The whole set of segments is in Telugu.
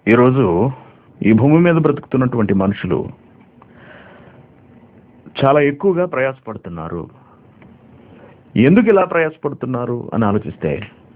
ఈరోజు ఈ భూమి మీద బ్రతుకుతున్నటువంటి మనుషులు చాలా ఎక్కువగా ప్రయాసపడుతున్నారు ఎందుకు ఇలా ప్రయాసపడుతున్నారు అని ఆలోచిస్తే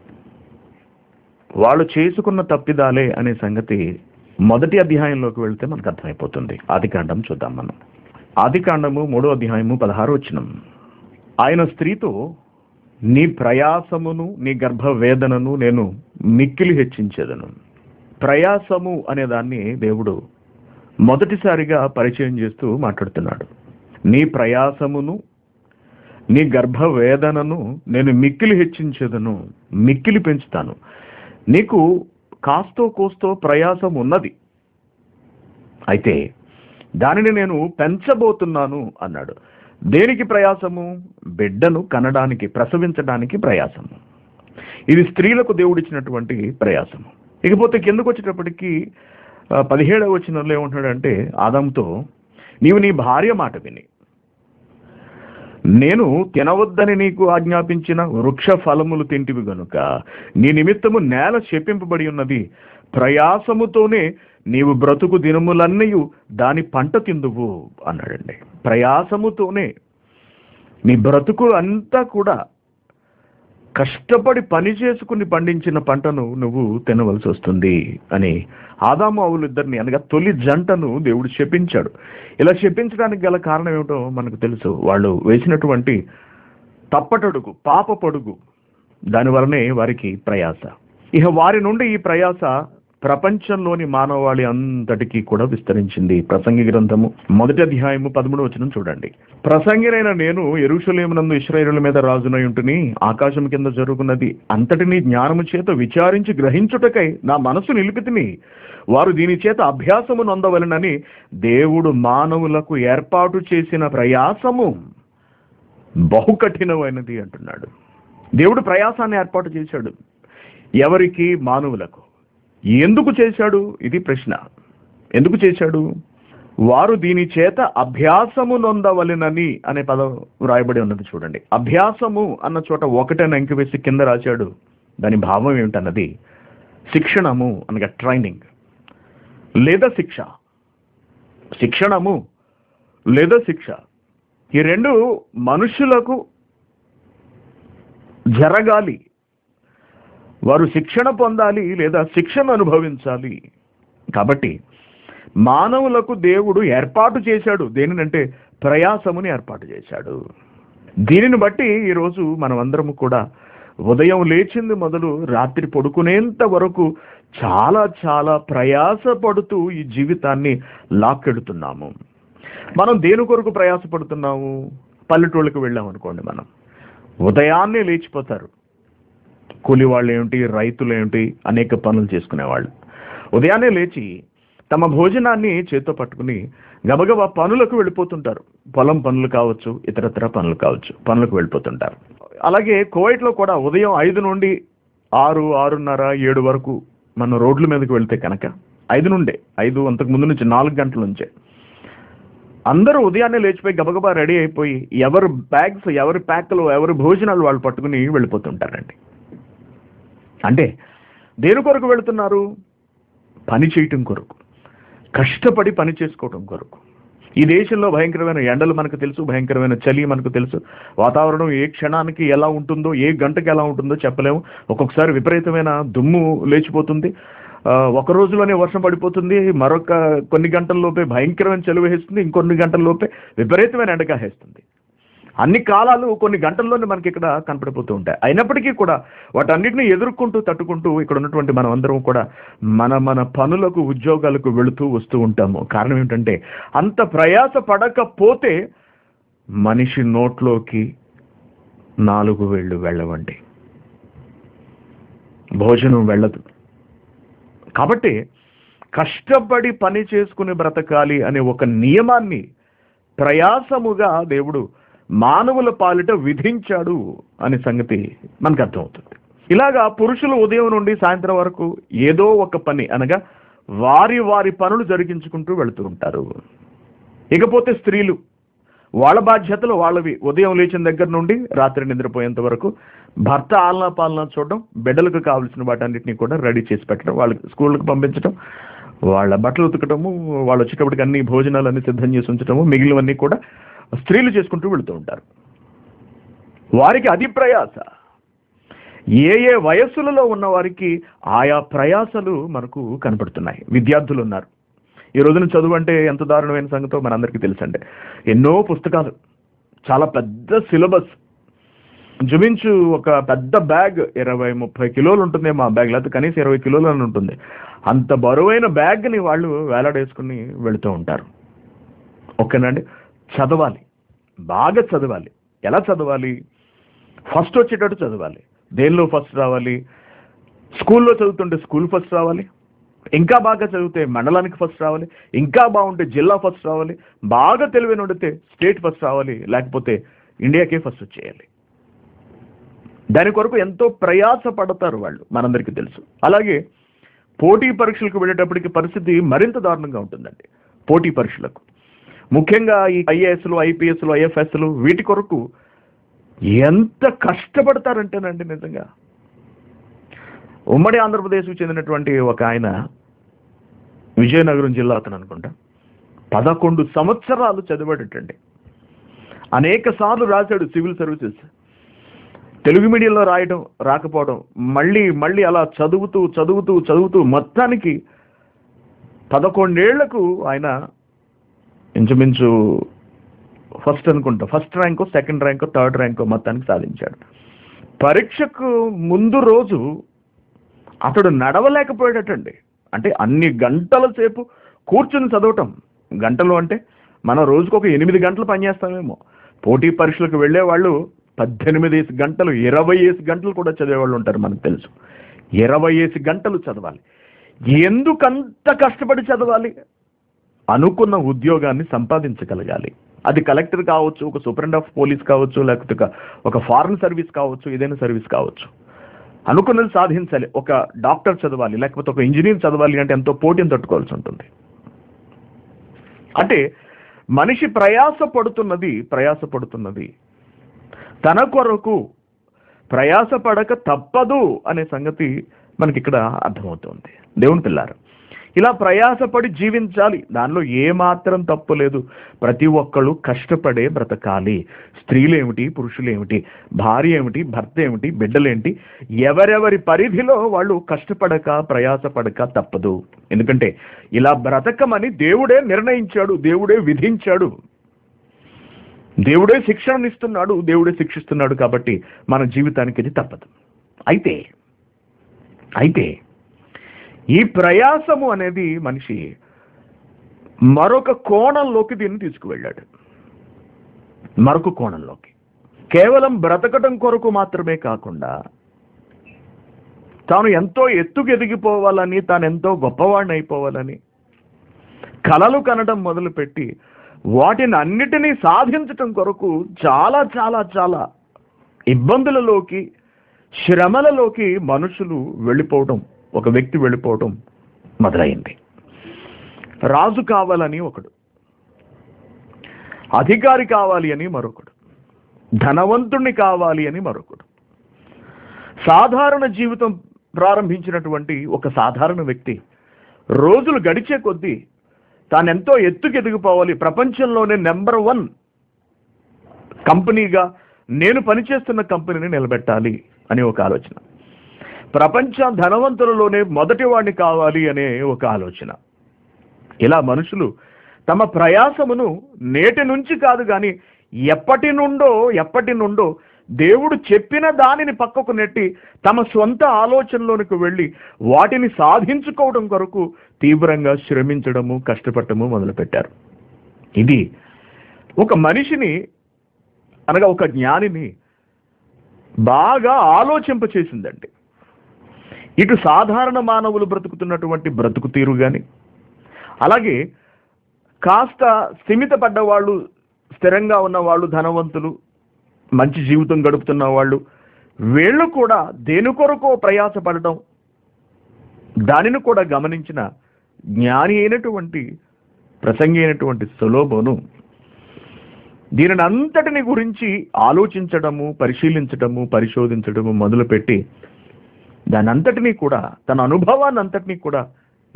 వాళ్ళు చేసుకున్న తప్పిదాలే అనే సంగతి మొదటి అధ్యాయంలోకి వెళ్తే మనకు అర్థమైపోతుంది ఆదికాండం చూద్దాం మనం ఆదికాండము మూడో అధ్యాయము పదహారు వచ్చినం ఆయన స్త్రీతో నీ ప్రయాసమును నీ గర్భ వేదనను నేను మిక్కిలి హెచ్చించేదను ప్రయాసము అనే దాన్ని దేవుడు మొదటిసారిగా పరిచయం చేస్తూ మాట్లాడుతున్నాడు నీ ప్రయాసమును నీ గర్భ వేదనను నేను మిక్కిలి హెచ్చించేదను మిక్కిలి పెంచుతాను నీకు కాస్తో కోస్తో ప్రయాసం ఉన్నది అయితే దానిని నేను పెంచబోతున్నాను అన్నాడు దేనికి ప్రయాసము బిడ్డను కనడానికి ప్రసవించడానికి ప్రయాసము ఇది స్త్రీలకు దేవుడిచ్చినటువంటి ప్రయాసము ఇకపోతే కిందకు వచ్చేటప్పటికి ఆ, పదిహేడవ వచనంలో ఏమంటున్నాడంటే ఆదంతో నీవు నీ భార్య మాట విని నేను తినవద్దని నీకు ఆజ్ఞాపించిన వృక్ష ఫలములు తింటివి గనుక నీ నిమిత్తము నేల శపింపబడి ఉన్నది ప్రయాసముతోనే నీవు బ్రతుకు దినములన్నయు దాని పంట తిందువు అన్నాడండి ప్రయాసముతోనే నీ బ్రతుకు అంతా కూడా కష్టపడి పని చేసుకుని పండించిన పంటను నువ్వు తినవలసి వస్తుంది అని ఆదాము అవులు ఇద్దరిని అనగా తొలి జంటను దేవుడు శపించాడు ఇలా శపించడానికి గల కారణం ఏమిటో మనకు తెలుసు వాళ్ళు వేసినటువంటి తప్పటడుగు పాప పొడుగు దాని వలనే వారికి ప్రయాస ఇక వారి నుండి ఈ ప్రయాస ప్రపంచంలోని మానవాళి అంతటికీ కూడా విస్తరించింది ప్రసంగి గ్రంథము మొదటి అధ్యాయము పదమూడు వచనం చూడండి ప్రసంగినైన నేను ఎరుషలేమునందు ఇస్రాయేలుల మీద రాజునై ఉంటుని ఆకాశం కింద జరుగున్నది అంతటిని జ్ఞానము చేత విచారించి గ్రహించుటకై నా మనసు నిలిపితిని వారు దీని చేత అభ్యాసము నొందవలనని దేవుడు మానవులకు ఏర్పాటు చేసిన ప్రయాసము బహు కఠినమైనది అంటున్నాడు దేవుడు ప్రయాసాన్ని ఏర్పాటు చేశాడు ఎవరికి మానవులకు ఎందుకు చేశాడు ఇది ప్రశ్న ఎందుకు చేశాడు వారు దీని చేత అభ్యాసము నొందవలెనని అనే పదం వ్రాయబడి ఉన్నది చూడండి అభ్యాసము అన్న చోట ఒకటే అంకి వేసి కింద రాశాడు దాని భావం ఏమిటన్నది శిక్షణము అనగా ట్రైనింగ్ లేదా శిక్ష శిక్షణము లేదా శిక్ష ఈ రెండు మనుషులకు జరగాలి వారు శిక్షణ పొందాలి లేదా శిక్షణ అనుభవించాలి కాబట్టి మానవులకు దేవుడు ఏర్పాటు చేశాడు దేనినంటే ప్రయాసముని ఏర్పాటు చేశాడు దీనిని బట్టి ఈరోజు మనమందరము కూడా ఉదయం లేచింది మొదలు రాత్రి పడుకునేంత వరకు చాలా చాలా ప్రయాసపడుతూ ఈ జీవితాన్ని లాక్కెడుతున్నాము మనం దేని కొరకు ప్రయాసపడుతున్నాము పల్లెటూళ్ళకి వెళ్ళాం అనుకోండి మనం ఉదయాన్నే లేచిపోతారు కూలి వాళ్ళు ఏమిటి రైతులు ఏమిటి అనేక పనులు చేసుకునేవాళ్ళు ఉదయాన్నే లేచి తమ భోజనాన్ని చేత్తో పట్టుకుని గబగబా పనులకు వెళ్ళిపోతుంటారు పొలం పనులు కావచ్చు ఇతరత్ర పనులు కావచ్చు పనులకు వెళ్ళిపోతుంటారు అలాగే కోవైట్లో కూడా ఉదయం ఐదు నుండి ఆరు ఆరున్నర ఏడు వరకు మనం రోడ్ల మీదకి వెళ్తే కనుక ఐదు నుండే ఐదు అంతకు ముందు నుంచి నాలుగు గంటల నుంచే అందరూ ఉదయాన్నే లేచిపోయి గబగబా రెడీ అయిపోయి ఎవరు బ్యాగ్స్ ఎవరి ప్యాక్లు ఎవరి భోజనాలు వాళ్ళు పట్టుకుని వెళ్ళిపోతుంటారండి అంటే దేని కొరకు వెళుతున్నారు పని చేయటం కొరకు కష్టపడి పని చేసుకోవటం కొరకు ఈ దేశంలో భయంకరమైన ఎండలు మనకు తెలుసు భయంకరమైన చలి మనకు తెలుసు వాతావరణం ఏ క్షణానికి ఎలా ఉంటుందో ఏ గంటకి ఎలా ఉంటుందో చెప్పలేము ఒక్కొక్కసారి విపరీతమైన దుమ్ము లేచిపోతుంది ఆ, ఒక రోజులోనే వర్షం పడిపోతుంది మరొక కొన్ని గంటల్లోపే భయంకరమైన చలి వేస్తుంది ఇంకొన్ని గంటల్లోపే విపరీతమైన ఎండ కాసేస్తుంది అన్ని కాలాలు కొన్ని గంటల్లోనే మనకి ఇక్కడ కనపడిపోతూ ఉంటాయి అయినప్పటికీ కూడా వాటన్నిటిని ఎదుర్కొంటూ తట్టుకుంటూ ఇక్కడ ఉన్నటువంటి మనం అందరం కూడా మన మన పనులకు ఉద్యోగాలకు వెళుతూ వస్తూ ఉంటాము కారణం ఏంటంటే అంత ప్రయాస పడకపోతే మనిషి నోట్లోకి నాలుగు వేళ్ళు వెళ్ళవండి భోజనం వెళ్ళదు కాబట్టి కష్టపడి పని చేసుకుని బ్రతకాలి అనే ఒక నియమాన్ని ప్రయాసముగా దేవుడు మానవుల పాలిట విధించాడు అనే సంగతి మనకు అర్థమవుతుంది ఇలాగా పురుషులు ఉదయం నుండి సాయంత్రం వరకు ఏదో ఒక పని అనగా వారి వారి పనులు జరిగించుకుంటూ వెళుతూ ఉంటారు ఇకపోతే స్త్రీలు వాళ్ళ బాధ్యతలు వాళ్ళవి ఉదయం లేచిన దగ్గర నుండి రాత్రి నిద్రపోయేంత వరకు భర్త ఆలనా పాలన చూడడం బిడ్డలకు కావాల్సిన వాటన్నిటిని కూడా రెడీ చేసి పెట్టడం వాళ్ళకి స్కూళ్ళకి పంపించడం వాళ్ళ బట్టలు ఉతకటము వాళ్ళు వచ్చేటప్పటికి అన్ని భోజనాలు అన్ని సిద్ధం చేసి ఉంచటము మిగిలినవన్నీ కూడా స్త్రీలు చేసుకుంటూ వెళుతూ ఉంటారు వారికి అది ప్రయాస ఏ ఏ వయస్సులలో ఉన్న వారికి ఆయా ప్రయాసలు మనకు కనపడుతున్నాయి విద్యార్థులు ఉన్నారు ఈ రోజున చదువు అంటే ఎంత దారుణమైన సంగతో మనందరికీ తెలుసండి ఎన్నో పుస్తకాలు చాలా పెద్ద సిలబస్ ఇంచుమించు ఒక పెద్ద బ్యాగ్ ఇరవై ముప్పై కిలోలు ఉంటుంది మా బ్యాగ్ లేకపోతే కనీసం ఇరవై కిలోలు అని ఉంటుంది అంత బరువైన బ్యాగ్ని వాళ్ళు వేలాడేసుకుని వెళుతూ ఉంటారు ఓకేనండి చదవాలి బాగా చదవాలి ఎలా చదవాలి ఫస్ట్ వచ్చేటట్టు చదవాలి దేనిలో ఫస్ట్ రావాలి స్కూల్లో చదువుతుంటే స్కూల్ ఫస్ట్ రావాలి ఇంకా బాగా చదివితే మండలానికి ఫస్ట్ రావాలి ఇంకా బాగుంటే జిల్లా ఫస్ట్ రావాలి బాగా తెలివైన ఉండితే స్టేట్ ఫస్ట్ రావాలి లేకపోతే ఇండియాకే ఫస్ట్ వచ్చేయాలి దాని కొరకు ఎంతో ప్రయాస పడతారు వాళ్ళు మనందరికీ తెలుసు అలాగే పోటీ పరీక్షలకు వెళ్ళేటప్పటికి పరిస్థితి మరింత దారుణంగా ఉంటుందండి పోటీ పరీక్షలకు ముఖ్యంగా ఈ ఐఏఎస్లు ఐపీఎస్లు ఐఎఫ్ఎస్లు వీటి కొరకు ఎంత కష్టపడతారంటేనండి నిజంగా ఉమ్మడి ఆంధ్రప్రదేశ్కు చెందినటువంటి ఒక ఆయన విజయనగరం జిల్లా అతను అనుకుంటా పదకొండు సంవత్సరాలు చదివాడటండి అనేక సార్లు రాశాడు సివిల్ సర్వీసెస్ తెలుగు మీడియంలో రాయడం రాకపోవడం మళ్ళీ మళ్ళీ అలా చదువుతూ చదువుతూ చదువుతూ మొత్తానికి పదకొండేళ్లకు ఆయన ఇంచుమించు ఫస్ట్ అనుకుంటా ఫస్ట్ ర్యాంకో సెకండ్ ర్యాంకో థర్డ్ ర్యాంకో మొత్తానికి సాధించాడు పరీక్షకు ముందు రోజు అతడు నడవలేకపోయాడటండి అంటే అన్ని గంటల సేపు కూర్చుని చదవటం గంటలు అంటే మనం రోజుకు ఒక ఎనిమిది గంటలు పనిచేస్తామేమో పోటీ పరీక్షలకు వెళ్ళే వాళ్ళు పద్దెనిమిది గంటలు ఇరవై ఏసి గంటలు కూడా చదివేవాళ్ళు ఉంటారు మనకు తెలుసు ఇరవై ఏసి గంటలు చదవాలి ఎందుకంత కష్టపడి చదవాలి అనుకున్న ఉద్యోగాన్ని సంపాదించగలగాలి అది కలెక్టర్ కావచ్చు ఒక సూపరింట్ ఆఫ్ పోలీస్ కావచ్చు లేకపోతే ఒక- ఒక ఫారెన్ సర్వీస్ కావచ్చు ఏదైనా సర్వీస్ కావచ్చు అనుకున్నది సాధించాలి ఒక డాక్టర్ చదవాలి లేకపోతే ఒక ఇంజనీర్ చదవాలి అంటే ఎంతో పోటీని తట్టుకోవాల్సి ఉంటుంది అంటే మనిషి ప్రయాస పడుతున్నది ప్రయాస పడుతున్నది తన కొరకు ప్రయాస పడక తప్పదు అనే సంగతి మనకి ఇక్కడ అర్థమవుతుంది దేవుని పిల్లారు ఇలా ప్రయాసపడి జీవించాలి దానిలో ఏ మాత్రం తప్పు లేదు ప్రతి ఒక్కళ్ళు కష్టపడే బ్రతకాలి స్త్రీలేమిటి పురుషులేమిటి భార్య ఏమిటి భర్త ఏమిటి బిడ్డలేంటి ఎవరెవరి పరిధిలో వాళ్ళు కష్టపడక ప్రయాసపడక తప్పదు ఎందుకంటే ఇలా బ్రతకమని దేవుడే నిర్ణయించాడు దేవుడే విధించాడు దేవుడే శిక్షణనిస్తున్నాడు దేవుడే శిక్షిస్తున్నాడు కాబట్టి మన జీవితానికి ఇది తప్పదు అయితే అయితే ఈ ప్రయాసము అనేది మనిషి మరొక కోణంలోకి దీన్ని తీసుకువెళ్ళాడు మరొక కోణంలోకి కేవలం బ్రతకటం కొరకు మాత్రమే కాకుండా తాను ఎంతో ఎత్తుకు ఎదిగిపోవాలని తాను ఎంతో గొప్పవాడిని అయిపోవాలని కలలు కనడం మొదలుపెట్టి వాటిని అన్నిటినీ సాధించటం కొరకు చాలా చాలా చాలా ఇబ్బందులలోకి శ్రమలలోకి మనుషులు వెళ్ళిపోవడం ఒక వ్యక్తి వెళ్ళిపోవడం మొదలైంది రాజు కావాలని ఒకడు అధికారి కావాలి అని మరొకడు ధనవంతుణ్ణి కావాలి అని మరొకడు సాధారణ జీవితం ప్రారంభించినటువంటి ఒక సాధారణ వ్యక్తి రోజులు గడిచే కొద్దీ తానెంతో ఎత్తుకు ఎదిగిపోవాలి ప్రపంచంలోనే నెంబర్ వన్ కంపెనీగా నేను పనిచేస్తున్న కంపెనీని నిలబెట్టాలి అని ఒక ఆలోచన ప్రపంచ ధనవంతులలోనే మొదటి వాడిని కావాలి అనే ఒక ఆలోచన ఇలా మనుషులు తమ ప్రయాసమును నేటి నుంచి కాదు కానీ ఎప్పటి నుండో ఎప్పటి నుండో దేవుడు చెప్పిన దానిని పక్కకు నెట్టి తమ సొంత ఆలోచనలోనికి వెళ్ళి వాటిని సాధించుకోవడం కొరకు తీవ్రంగా శ్రమించడము కష్టపడటము మొదలుపెట్టారు ఇది ఒక మనిషిని అనగా ఒక జ్ఞానిని బాగా ఆలోచింప చేసిందండి ఇటు సాధారణ మానవులు బ్రతుకుతున్నటువంటి బ్రతుకు తీరు కానీ అలాగే కాస్త స్థిమిత పడ్డవాళ్ళు స్థిరంగా ఉన్నవాళ్ళు ధనవంతులు మంచి జీవితం గడుపుతున్న వాళ్ళు వీళ్ళు కూడా దేని కొరకో ప్రయాసపడటం దానిని కూడా గమనించిన జ్ఞాని అయినటువంటి ప్రసంగి అయినటువంటి సులోభను దీనిని అంతటిని గురించి ఆలోచించడము పరిశీలించడము పరిశోధించడము మొదలుపెట్టి దాని అంతటినీ కూడా తన అనుభవాన్ని అంతటినీ కూడా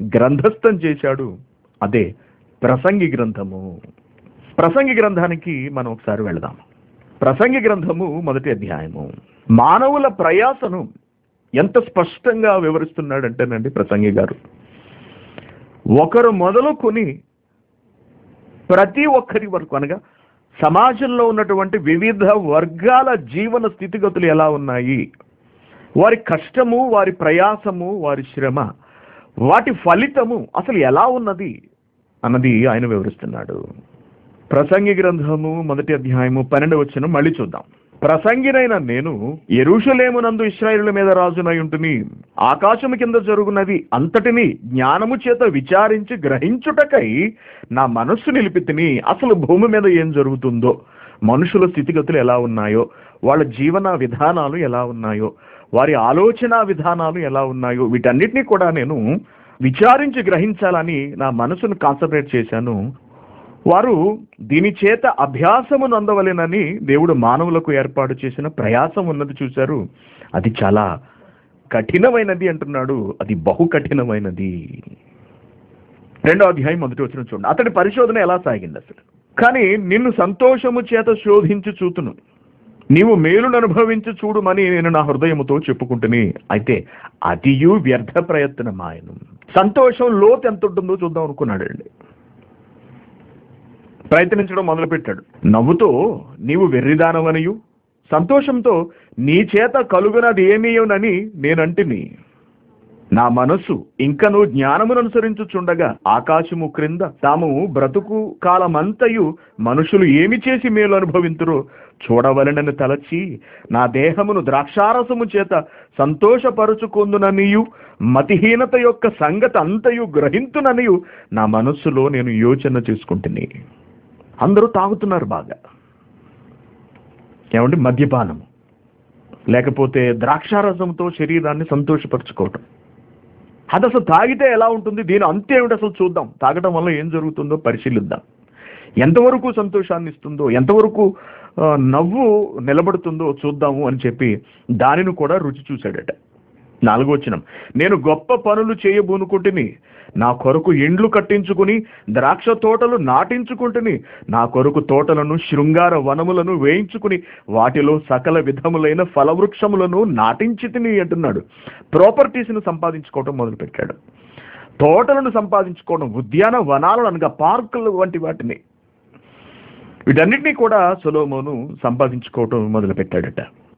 గ్రంథస్థం చేశాడు అదే ప్రసంగి గ్రంథము ప్రసంగి గ్రంథానికి మనం ఒకసారి వెళదాం ప్రసంగి గ్రంథము మొదటి అధ్యాయము మానవుల ప్రయాసను ఎంత స్పష్టంగా వివరిస్తున్నాడంటేనండి ప్రసంగి గారు ఒకరు మొదలుకొని ప్రతి ఒక్కరి వరకు అనగా సమాజంలో ఉన్నటువంటి వివిధ వర్గాల జీవన స్థితిగతులు ఎలా ఉన్నాయి వారి కష్టము వారి ప్రయాసము వారి శ్రమ వాటి ఫలితము అసలు ఎలా ఉన్నది అన్నది ఆయన వివరిస్తున్నాడు ప్రసంగి గ్రంథము మొదటి అధ్యాయము పన్నెండు వచ్చిన మళ్ళీ చూద్దాం ప్రసంగినైన నేను ఎరుషలేమునందు ఇస్రాయేలుల మీద రాజునై ఉంటుని ఆకాశము కింద జరుగునది అంతటిని జ్ఞానము చేత విచారించి గ్రహించుటకై నా మనస్సు నిలిపితిని అసలు భూమి మీద ఏం జరుగుతుందో మనుషుల స్థితిగతులు ఎలా ఉన్నాయో వాళ్ళ జీవన విధానాలు ఎలా ఉన్నాయో వారి ఆలోచన విధానాలు ఎలా ఉన్నాయో వీటన్నిటినీ కూడా నేను విచారించి గ్రహించాలని నా మనసును కాన్సన్ట్రేట్ చేశాను వారు దీని చేత అభ్యాసము నందవలెనని దేవుడు మానవులకు ఏర్పాటు చేసిన ప్రయాసం ఉన్నది చూశారు అది చాలా కఠినమైనది అంటున్నాడు అది బహు కఠినమైనది రెండో అధ్యాయం మొదటి వచ్చిన చూడండి అతడి పరిశోధన ఎలా సాగింది అసలు కానీ నిన్ను సంతోషము చేత శోధించి చూతును నీవు మేలును అనుభవించి చూడుమని నేను నా హృదయముతో చెప్పుకుంటుని అయితే అదియు వ్యర్థ ప్రయత్నమాయను సంతోషం లోతు ఎంత ఉంటుందో చూద్దాం అనుకున్నాడండి ప్రయత్నించడం మొదలుపెట్టాడు నవ్వుతో నీవు వెర్రిదానవనియు సంతోషంతో నీ చేత కలుగునది ఏమీయునని నేనంటిని నా మనస్సు ఇంకను జ్ఞానమును అనుసరించుచుండగా ఆకాశము క్రింద తాము బ్రతుకు కాలమంతయు మనుషులు ఏమి చేసి మేలు అనుభవింతురో చూడవలనని తలచి నా దేహమును ద్రాక్షారసము చేత సంతోషపరుచుకుందుననియు మతిహీనత యొక్క సంగతి అంతయు గ్రహింతుననియు నా మనస్సులో నేను యోచన చేసుకుంటుని అందరూ తాగుతున్నారు బాగా ఏమంటే మద్యపానము లేకపోతే ద్రాక్షారసంతో శరీరాన్ని సంతోషపరచుకోవటం అది అసలు తాగితే ఎలా ఉంటుంది దీని అంతేమిటి అసలు చూద్దాం తాగటం వల్ల ఏం జరుగుతుందో పరిశీలిద్దాం ఎంతవరకు సంతోషాన్ని ఇస్తుందో ఎంతవరకు ఆ, నవ్వు నిలబడుతుందో చూద్దాము అని చెప్పి దానిని కూడా రుచి చూశాడట నాలుగో వచనం నేను గొప్ప పనులు చేయబూనుకుంటుని నా కొరకు ఇండ్లు కట్టించుకుని ద్రాక్ష తోటలు నాటించుకుంటుని నా కొరకు తోటలను శృంగార వనములను వేయించుకుని వాటిలో సకల విధములైన ఫలవృక్షములను నాటించి తిని అంటున్నాడు ప్రాపర్టీస్ను సంపాదించుకోవడం మొదలుపెట్టాడు తోటలను సంపాదించుకోవడం ఉద్యాన వనాలను అనగా పార్కులు వంటి వాటిని వీటన్నిటినీ కూడా సొలోమోను సంపాదించుకోవటం మొదలుపెట్టాడట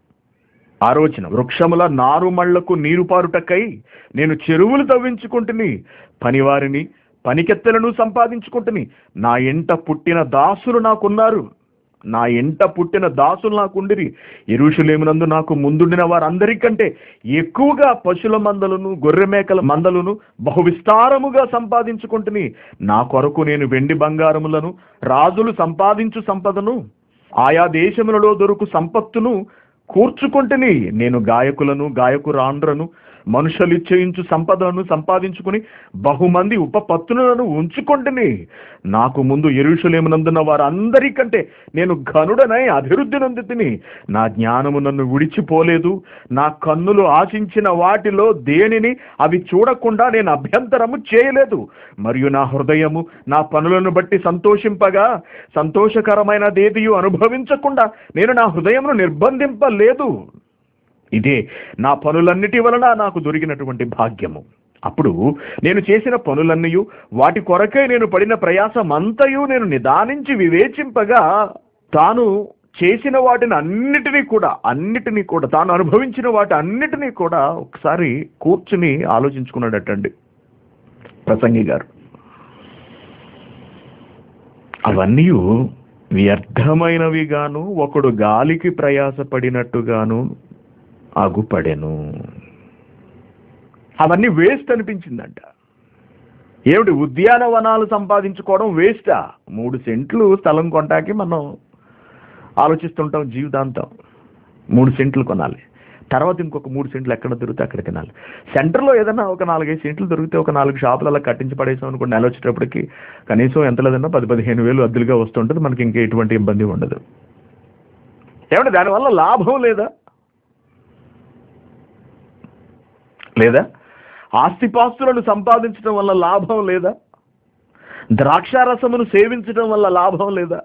ఆలోచన వృక్షముల నారుమళ్లకు నీరు పారుటకై నేను చెరువులు తవ్వించుకుంటుని పనివారిని పనికెత్తెలను సంపాదించుకుంటుని నా ఇంట పుట్టిన దాసులు నాకున్నారు నా ఇంట పుట్టిన దాసులు నాకుండిరి ఎరుషులేమునందు నాకు ముందుండిన వారందరికంటే ఎక్కువగా పశుల మందలను గొర్రె మేకల మందలను బహు విస్తారముగా సంపాదించుకుంటుని నా కొరకు నేను వెండి బంగారములను రాజులు సంపాదించు సంపదను ఆయా దేశములలో దొరుకు సంపత్తును కూర్చుకుంటుని నేను గాయకులను గాయకురాండ్రను మనుషులు ఇచ్చేయించు సంపదను సంపాదించుకుని బహుమంది ఉపపత్తులను ఉంచుకుంటుని నాకు ముందు ఎరుషులేమునందున్న వారందరికంటే నేను ఘనుడనై అభివృద్ధి నొందితిని నా జ్ఞానము నన్ను విడిచిపోలేదు నా కన్నులు ఆశించిన వాటిలో దేనిని అవి చూడకుండా నేను అభ్యంతరము చేయలేదు మరియు నా హృదయము నా పనులను బట్టి సంతోషింపగా సంతోషకరమైన దేదియు అనుభవించకుండా నేను నా హృదయమును నిర్బంధింపలేదు ఇదే నా పనులన్నిటి వలన నాకు దొరికినటువంటి భాగ్యము అప్పుడు నేను చేసిన పనులన్నీ వాటి కొరకై నేను పడిన ప్రయాసమంతయు నేను నిదానించి వివేచింపగా తాను చేసిన వాటిని అన్నిటినీ కూడా అన్నిటినీ కూడా తాను అనుభవించిన వాటి అన్నిటినీ కూడా ఒకసారి కూర్చుని ఆలోచించుకున్నాడటండి ప్రసంగి గారు అవన్నీ వ్యర్థమైనవిగాను ఒకడు గాలికి ప్రయాసపడినట్టుగాను అగుపడెను అవన్నీ వేస్ట్ అనిపించిందంట ఏమిటి ఉద్యానవనాలు సంపాదించుకోవడం వేస్టా మూడు సెంట్లు స్థలం కొంటాకి మనం ఆలోచిస్తుంటాం జీవితాంతం మూడు సెంట్లు కొనాలి తర్వాత ఇంకొక మూడు సెంట్లు ఎక్కడ దొరికితే అక్కడ తినాలి సెంటర్లో ఏదైనా ఒక నాలుగైదు సెంట్లు దొరికితే ఒక నాలుగు షాపులు అలా కట్టించి పడేసాం అనుకోండి నెల వచ్చేటప్పటికి కనీసం ఎంత లేదన్నా పది పదిహేను వేలు అద్దెలుగా వస్తుంటుంది మనకి ఇంకా ఎటువంటి ఇబ్బంది ఉండదు ఏమంటే దానివల్ల లాభం లేదా లేదా ఆస్తిపాస్తులను సంపాదించడం వల్ల లాభం లేదా ద్రాక్షారసమును సేవించడం వల్ల లాభం లేదా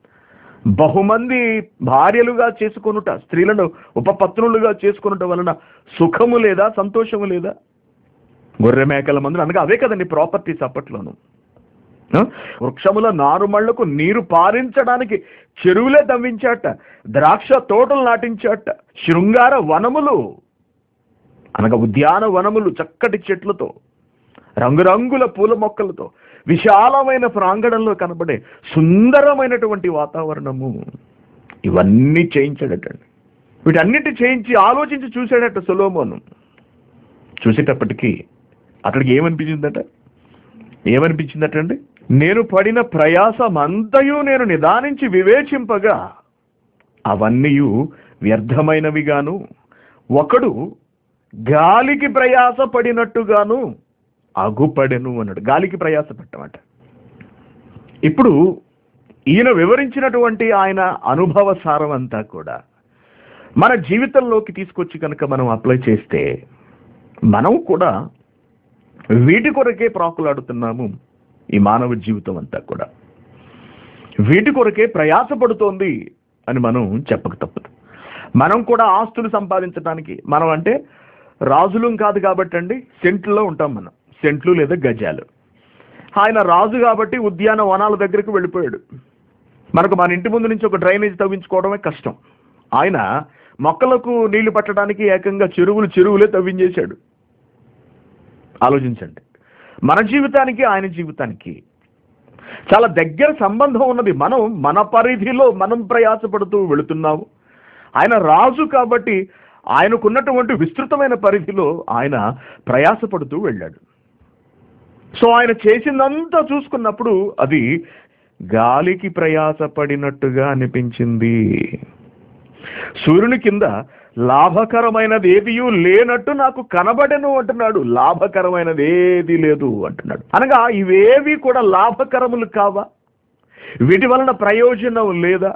బహుమంది భార్యలుగా చేసుకొనుట స్త్రీలను ఉపపత్నులుగా చేసుకొనుట వలన సుఖము లేదా సంతోషము లేదా గొర్రె మేకల మందులు అనగా అవే కదండి ప్రాపర్టీస్ అప్పట్లోను ఆ? వృక్షముల నారుమళ్లకు నీరు పారించడానికి చెరువులే తవ్వించాట ద్రాక్ష తోటలు నాటించాట శృంగార వనములు అనగా ఉద్యాన వనములు చక్కటి చెట్లతో రంగురంగుల పూల మొక్కలతో విశాలమైన ప్రాంగణంలో కనబడే సుందరమైనటువంటి వాతావరణము ఇవన్నీ చేయించాడటండి వీటన్నిటి చేయించి ఆలోచించి చూశాడట సులోమోను చూసేటప్పటికీ అక్కడికి ఏమనిపించిందట ఏమనిపించిందటండి నేను పడిన ప్రయాసమంతయు నేను నిదానించి వివేచింపగా అవన్నీ వ్యర్థమైనవిగాను ఒకడు గాలికి ప్రయాస పడినట్టుగాను అగుపడెను అన్నాడు గాలికి ప్రయాస పట్టమాట ఇప్పుడు ఈయన వివరించినటువంటి ఆయన అనుభవ సారం అంతా కూడా మన జీవితంలోకి తీసుకొచ్చి కనుక మనం అప్లై చేస్తే మనం కూడా వీటి కొరకే ప్రాకులాడుతున్నాము ఈ మానవ జీవితం అంతా కూడా వీటి కొరకే ప్రయాసపడుతోంది అని మనం చెప్పక తప్పదు మనం కూడా ఆస్తులు సంపాదించడానికి మనం అంటే రాజులం కాదు కాబట్టి అండి సెంట్లలో ఉంటాం మనం సెంట్లు లేదా గజాలు ఆయన రాజు కాబట్టి ఉద్యాన వనాల దగ్గరికి వెళ్ళిపోయాడు మనకు మన ఇంటి ముందు నుంచి ఒక డ్రైనేజ్ తవ్వించుకోవడమే కష్టం ఆయన మొక్కలకు నీళ్లు పట్టడానికి ఏకంగా చెరువులు చెరువులే తవ్వించేశాడు ఆలోచించండి మన జీవితానికి ఆయన జీవితానికి చాలా దగ్గర సంబంధం ఉన్నది మనం మన పరిధిలో మనం ప్రయాసపడుతూ వెళుతున్నాము ఆయన రాజు కాబట్టి ఆయనకున్నటువంటి విస్తృతమైన పరిధిలో ఆయన ప్రయాసపడుతూ వెళ్ళాడు సో ఆయన చేసిందంతా చూసుకున్నప్పుడు అది గాలికి ప్రయాసపడినట్టుగా అనిపించింది సూర్యుని కింద లాభకరమైనది ఏదియూ లేనట్టు నాకు కనబడెను అంటున్నాడు లాభకరమైనది ఏది లేదు అంటున్నాడు అనగా ఇవేవి కూడా లాభకరములు కావా వీటి వలన ప్రయోజనం లేదా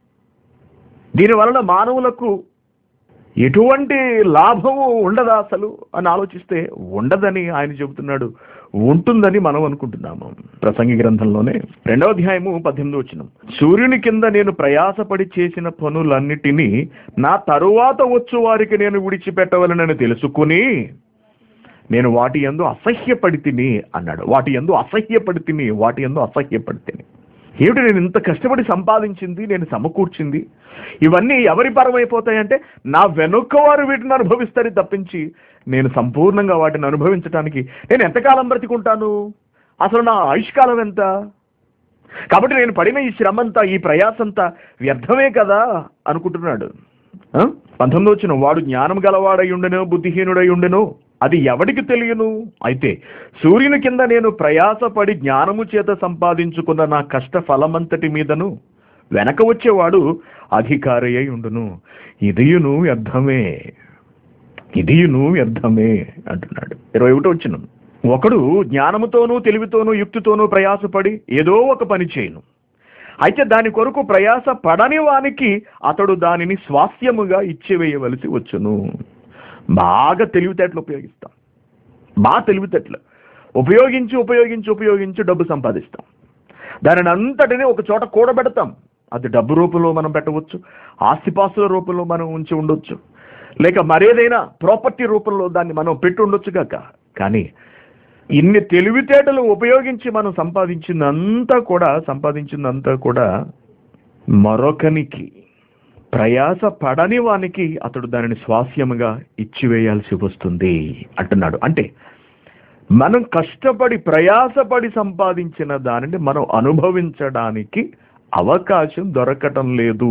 దీని వలన మానవులకు ఎటువంటి లాభము ఉండదా అసలు అని ఆలోచిస్తే ఉండదని ఆయన చెబుతున్నాడు ఉంటుందని మనం అనుకుంటున్నాము ప్రసంగి గ్రంథంలోనే రెండవ అధ్యాయము పద్దెనిమిది వచ్చిన సూర్యుని కింద నేను ప్రయాసపడి చేసిన పనులన్నిటినీ నా తరువాత వచ్చు వారికి నేను విడిచిపెట్టవలనని తెలుసుకుని నేను వాటి ఎందు అసహ్యపడి తిని అన్నాడు వాటి ఎందు అసహ్యపడి తిని వాటి ఎందు అసహ్యపడి తిని ఏమిటి నేను ఇంత కష్టపడి సంపాదించింది నేను సమకూర్చింది ఇవన్నీ ఎవరి పరమైపోతాయంటే నా వెనుక వారు వీటిని అనుభవిస్తారు తప్పించి నేను సంపూర్ణంగా వాటిని అనుభవించడానికి నేను ఎంతకాలం బ్రతికుంటాను అసలు నా ఆయుష్కాలం ఎంత కాబట్టి నేను పడిన ఈ శ్రమంతా ఈ ప్రయాసంతా వ్యర్థమే కదా అనుకుంటున్నాడు ఆ? పంతొమ్మిది వచ్చిన వాడు జ్ఞానం గలవాడై ఉండెను బుద్ధిహీనుడై ఉండెను అది ఎవడికి తెలియను అయితే సూర్యుని కింద నేను ప్రయాసపడి జ్ఞానము చేత సంపాదించుకున్న నా కష్ట ఫలమంతటి మీదను వెనక వచ్చేవాడు అధికారి అయి ఉండును ఇదియును వ్యర్థమే ఇదియును వ్యర్థమే అంటున్నాడు ఇరవై ఒకటి వచ్చిన ఒకడు జ్ఞానముతోనూ తెలివితోనూ యుక్తితోనూ ప్రయాసపడి ఏదో ఒక పని చేయను అయితే దాని కొరకు ప్రయాస పడని వానికి అతడు దానిని స్వాస్థ్యముగా ఇచ్చివేయవలసి వచ్చును బాగా తెలివితేటలు ఉపయోగిస్తాం బాగా తెలివితేటలు ఉపయోగించి ఉపయోగించి ఉపయోగించి డబ్బు సంపాదిస్తాం దానిని అంతటిని ఒక చోట కూడబెడతాం అది డబ్బు రూపంలో మనం పెట్టవచ్చు ఆస్తిపాస్తుల రూపంలో మనం ఉంచి ఉండొచ్చు లేక మరేదైనా ప్రాపర్టీ రూపంలో దాన్ని మనం పెట్టి ఉండొచ్చు కాక కానీ ఇన్ని తెలివితేటలు ఉపయోగించి మనం సంపాదించిందంతా కూడా సంపాదించిందంతా కూడా మరొకనికి ప్రయాస పడని వానికి అతడు దానిని స్వాస్యముగా ఇచ్చివేయాల్సి వస్తుంది అంటున్నాడు అంటే మనం కష్టపడి ప్రయాసపడి సంపాదించిన దానిని మనం అనుభవించడానికి అవకాశం దొరకటం లేదు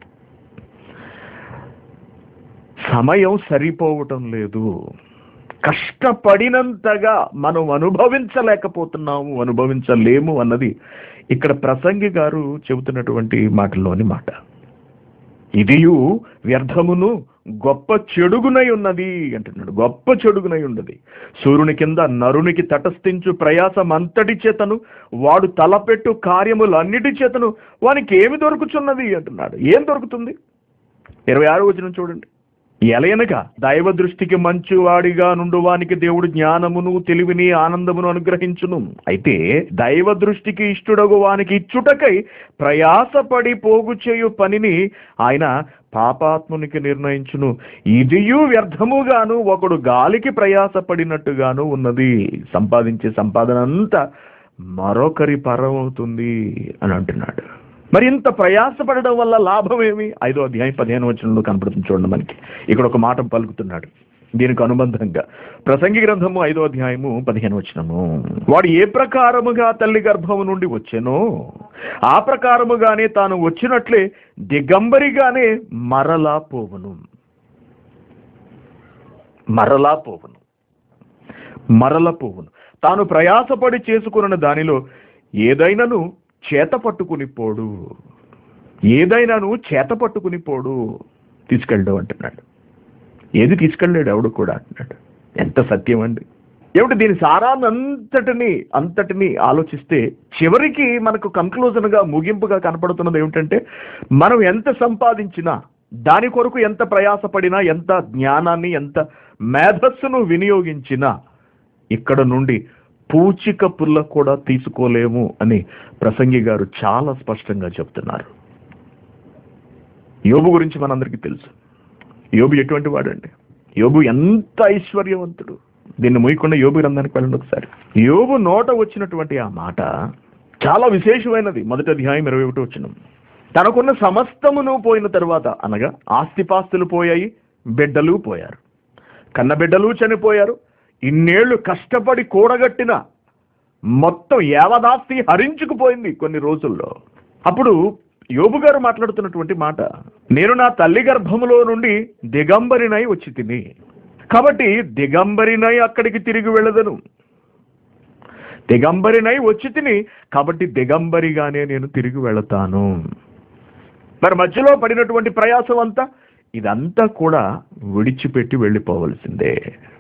సమయం సరిపోవటం లేదు కష్టపడినంతగా మనం అనుభవించలేకపోతున్నాము అనుభవించలేము అన్నది ఇక్కడ ప్రసంగి గారు చెబుతున్నటువంటి మాటల్లోని మాట ఇదియు వ్యర్థమును గొప్ప చెడుగునై ఉన్నది అంటున్నాడు గొప్ప చెడుగునై ఉన్నది సూర్యుని కింద నరునికి తటస్థించు ప్రయాసం అంతటి చేతను వాడు తలపెట్టు కార్యములన్నిటి చేతను వానికి ఏమి దొరుకుతున్నది అంటున్నాడు ఏం దొరుకుతుంది ఇరవై ఆరు వచనం చూడండి ఎలయనగా దైవ దృష్టికి మంచివాడిగా నుండువానికి దేవుడు జ్ఞానమును తెలివిని ఆనందమును అనుగ్రహించును అయితే దైవ దృష్టికి ఇష్టడగు వానికి ఇచ్చుటకై ప్రయాసపడి పోగు చేయు పనిని ఆయన పాపాత్మునికి నిర్ణయించును ఇదియు వ్యర్థముగాను ఒకడు గాలికి ప్రయాసపడినట్టుగాను ఉన్నది సంపాదించే సంపాదన అంతా మరొకరి పరమవుతుంది అని అంటున్నాడు మరి ఇంత ప్రయాసపడడం వల్ల లాభం ఏమి ఐదో అధ్యాయం పదిహేను వచనంలో కనపడుతుంది చూడండి మనకి ఇక్కడ ఒక మాట పలుకుతున్నాడు దీనికి అనుబంధంగా ప్రసంగి గ్రంథము ఐదో అధ్యాయము పదిహేను వచనము వాడు ఏ ప్రకారముగా తల్లి గర్భము నుండి వచ్చెనో ఆ ప్రకారముగానే తాను వచ్చినట్లే దిగంబరిగానే మరలా పోవును మరలా పోవును మరల పోవును తాను ప్రయాసపడి చేసుకున్న దానిలో ఏదైనాను చేత పట్టుకుని పోడు ఏదైనాను చేత పట్టుకుని పోడు తీసుకెళ్ళడు అంటున్నాడు ఏది తీసుకెళ్ళాడు ఎవడు కూడా అంటున్నాడు ఎంత సత్యం అండి ఏమిటి దీని సారాన్ని అంతటిని అంతటిని ఆలోచిస్తే చివరికి మనకు కంక్లూజన్ గా ముగింపుగా కనపడుతున్నది ఏమిటంటే మనం ఎంత సంపాదించినా దాని కొరకు ఎంత ప్రయాసపడినా ఎంత జ్ఞానాన్ని ఎంత మేధస్సును వినియోగించినా ఇక్కడ నుండి పూచిక పుల్ల కూడా తీసుకోలేము అని ప్రసంగి గారు చాలా స్పష్టంగా చెప్తున్నారు యోబు గురించి మనందరికీ తెలుసు యోబు ఎటువంటి వాడండి యోబు ఎంత ఐశ్వర్యవంతుడు దీన్ని మూయకుండా యోబు గ్రంథానికి వెళ్ళండి ఒకసారి యోబు నోట వచ్చినటువంటి ఆ మాట చాలా విశేషమైనది మొదటి అధ్యాయం ఇరవై ఒకటి వచ్చిన తనకున్న సమస్తమును పోయిన తర్వాత అనగా ఆస్తిపాస్తులు పోయాయి బిడ్డలు పోయారు కన్న బిడ్డలు చనిపోయారు ఇన్నేళ్లు కష్టపడి కూడగట్టిన మొత్తం యావదాస్తి హరించుకుపోయింది కొన్ని రోజుల్లో అప్పుడు యోబు గారు మాట్లాడుతున్నటువంటి మాట నేను నా తల్లి గర్భములో నుండి దిగంబరినై వచ్చి తిని కాబట్టి దిగంబరినై అక్కడికి తిరిగి వెళ్ళదను దిగంబరినై వచ్చి తిని కాబట్టి దిగంబరిగానే నేను తిరిగి వెళతాను మరి మధ్యలో పడినటువంటి ప్రయాసం అంతా ఇదంతా కూడా విడిచిపెట్టి వెళ్ళిపోవలసిందే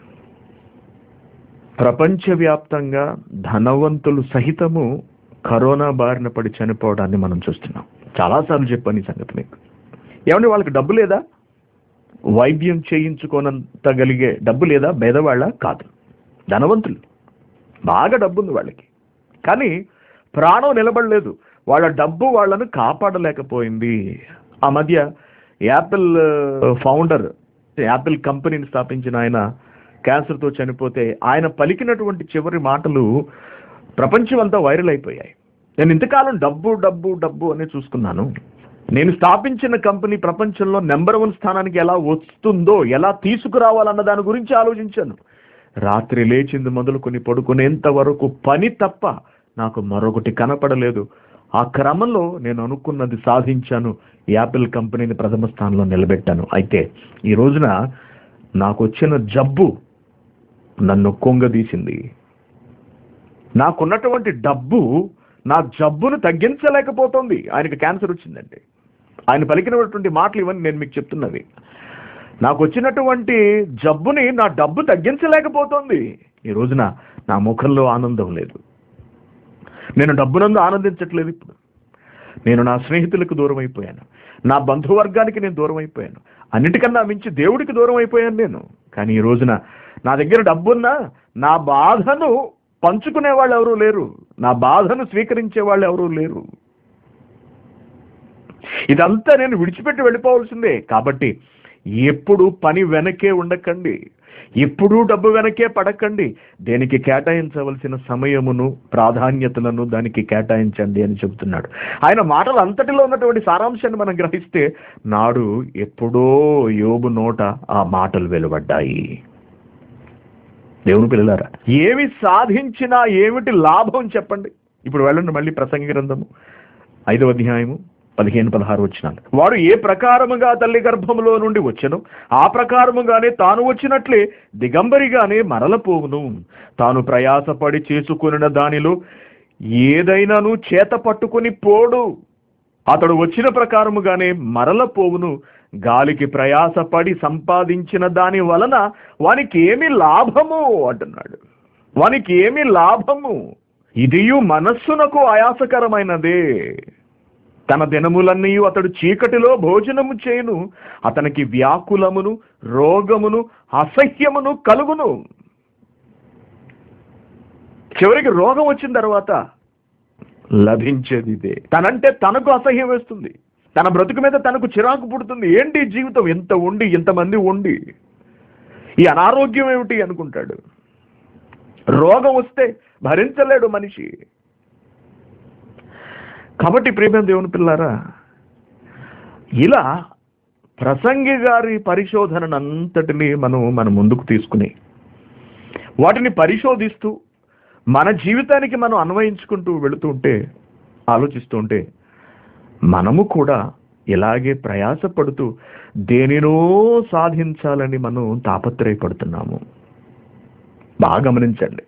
ప్రపంచవ్యాప్తంగా ధనవంతులు సహితము కరోనా బారిన పడి చనిపోవడాన్ని మనం చూస్తున్నాం చాలాసార్లు చెప్పాను ఈ సంగతి మీకు ఏమంటే వాళ్ళకి డబ్బు లేదా వైద్యం చేయించుకోనంతగలిగే డబ్బు లేదా పేదవాళ్ళ కాదు ధనవంతులు బాగా డబ్బు ఉంది వాళ్ళకి కానీ ప్రాణం నిలబడలేదు వాళ్ళ డబ్బు వాళ్ళను కాపాడలేకపోయింది ఆ మధ్య యాపిల్ ఫౌండర్ యాపిల్ కంపెనీని స్థాపించిన ఆయన క్యాన్సర్తో చనిపోతే ఆయన పలికినటువంటి చివరి మాటలు ప్రపంచమంతా వైరల్ అయిపోయాయి నేను ఇంతకాలం డబ్బు డబ్బు డబ్బు అని చూసుకున్నాను నేను స్థాపించిన కంపెనీ ప్రపంచంలో నెంబర్ వన్ స్థానానికి ఎలా వస్తుందో ఎలా తీసుకురావాలన్న దాని గురించి ఆలోచించాను రాత్రి లేచింది మొదలుకొని పడుకునేంత వరకు పని తప్ప నాకు మరొకటి కనపడలేదు ఆ క్రమంలో నేను అనుకున్నది సాధించాను యాపిల్ కంపెనీని ప్రథమ స్థానంలో నిలబెట్టాను అయితే ఈ రోజున నాకు వచ్చిన జబ్బు నన్ను కొంగదీసింది నాకున్నటువంటి డబ్బు నా జబ్బును తగ్గించలేకపోతుంది ఆయనకి క్యాన్సర్ వచ్చిందండి ఆయన పలికినటువంటి మాటలు ఇవన్నీ నేను మీకు చెప్తున్నది నాకు వచ్చినటువంటి జబ్బుని నా డబ్బు తగ్గించలేకపోతుంది ఈ రోజున నా ముఖంలో ఆనందం లేదు నేను డబ్బునందు ఆనందించట్లేదు ఇప్పుడు నేను నా స్నేహితులకు దూరం అయిపోయాను నా బంధువర్గానికి నేను దూరం అయిపోయాను అన్నిటికన్నా మించి దేవుడికి దూరం అయిపోయాను నేను కానీ ఈ రోజున నా దగ్గర డబ్బున్నా నా బాధను పంచుకునే వాళ్ళు ఎవరూ లేరు నా బాధను స్వీకరించే వాళ్ళు ఎవరూ లేరు ఇదంతా నేను విడిచిపెట్టి వెళ్ళిపోవాల్సిందే కాబట్టి ఎప్పుడు పని వెనకే ఉండకండి ఎప్పుడూ డబ్బు వెనకే పడకండి దేనికి కేటాయించవలసిన సమయమును ప్రాధాన్యతలను దానికి కేటాయించండి అని చెబుతున్నాడు ఆయన మాటలు అంతటిలో ఉన్నటువంటి సారాంశాన్ని మనం గ్రహిస్తే నాడు ఎప్పుడో యోబు నోట ఆ మాటలు వెలువడ్డాయి దేవుని పిల్లలారా ఏమి సాధించినా ఏమిటి లాభం చెప్పండి ఇప్పుడు వెళ్ళండి మళ్ళీ ప్రసంగ గ్రంథము ఐదవ అధ్యాయము పదిహేను పదహారు వచ్చినాలు వాడు ఏ ప్రకారముగా తల్లి గర్భములో నుండి వచ్చెను ఆ ప్రకారముగానే తాను వచ్చినట్లే దిగంబరిగానే మరలపోవును తాను ప్రయాసపడి చేసుకున్న దానిలో ఏదైనాను చేత పట్టుకుని పోడు అతడు వచ్చిన ప్రకారముగానే మరలపోవును గాలికి ప్రయాసపడి సంపాదించిన దాని వలన వానికి ఏమి లాభము అంటున్నాడు వానికి ఏమి లాభము ఇదియు మనస్సునకు ఆయాసకరమైనదే తన దినములన్నీ అతడు చీకటిలో భోజనము చేయును అతనికి వ్యాకులమును రోగమును అసహ్యమును కలుగును చివరికి రోగం వచ్చిన తర్వాత లభించేది ఇదే తనంటే తనకు అసహ్యం వేస్తుంది తన బ్రతుకు మీద తనకు చిరాకు పుడుతుంది ఏంటి ఈ జీవితం ఎంత ఉండి ఇంతమంది ఉండి ఈ అనారోగ్యం ఏమిటి అనుకుంటాడు రోగం వస్తే భరించలేడు మనిషి కాబట్టి ప్రేమ దేవుని పిల్లారా ఇలా ప్రసంగి గారి పరిశోధనంతటిని మనం మన ముందుకు తీసుకుని వాటిని పరిశోధిస్తూ మన జీవితానికి మనం అన్వయించుకుంటూ వెళుతూ ఉంటే ఆలోచిస్తూ ఉంటే మనము కూడా ఇలాగే ప్రయాసపడుతూ దేనినో సాధించాలని మనం తాపత్రయపడుతున్నాము బాగా గమనించండి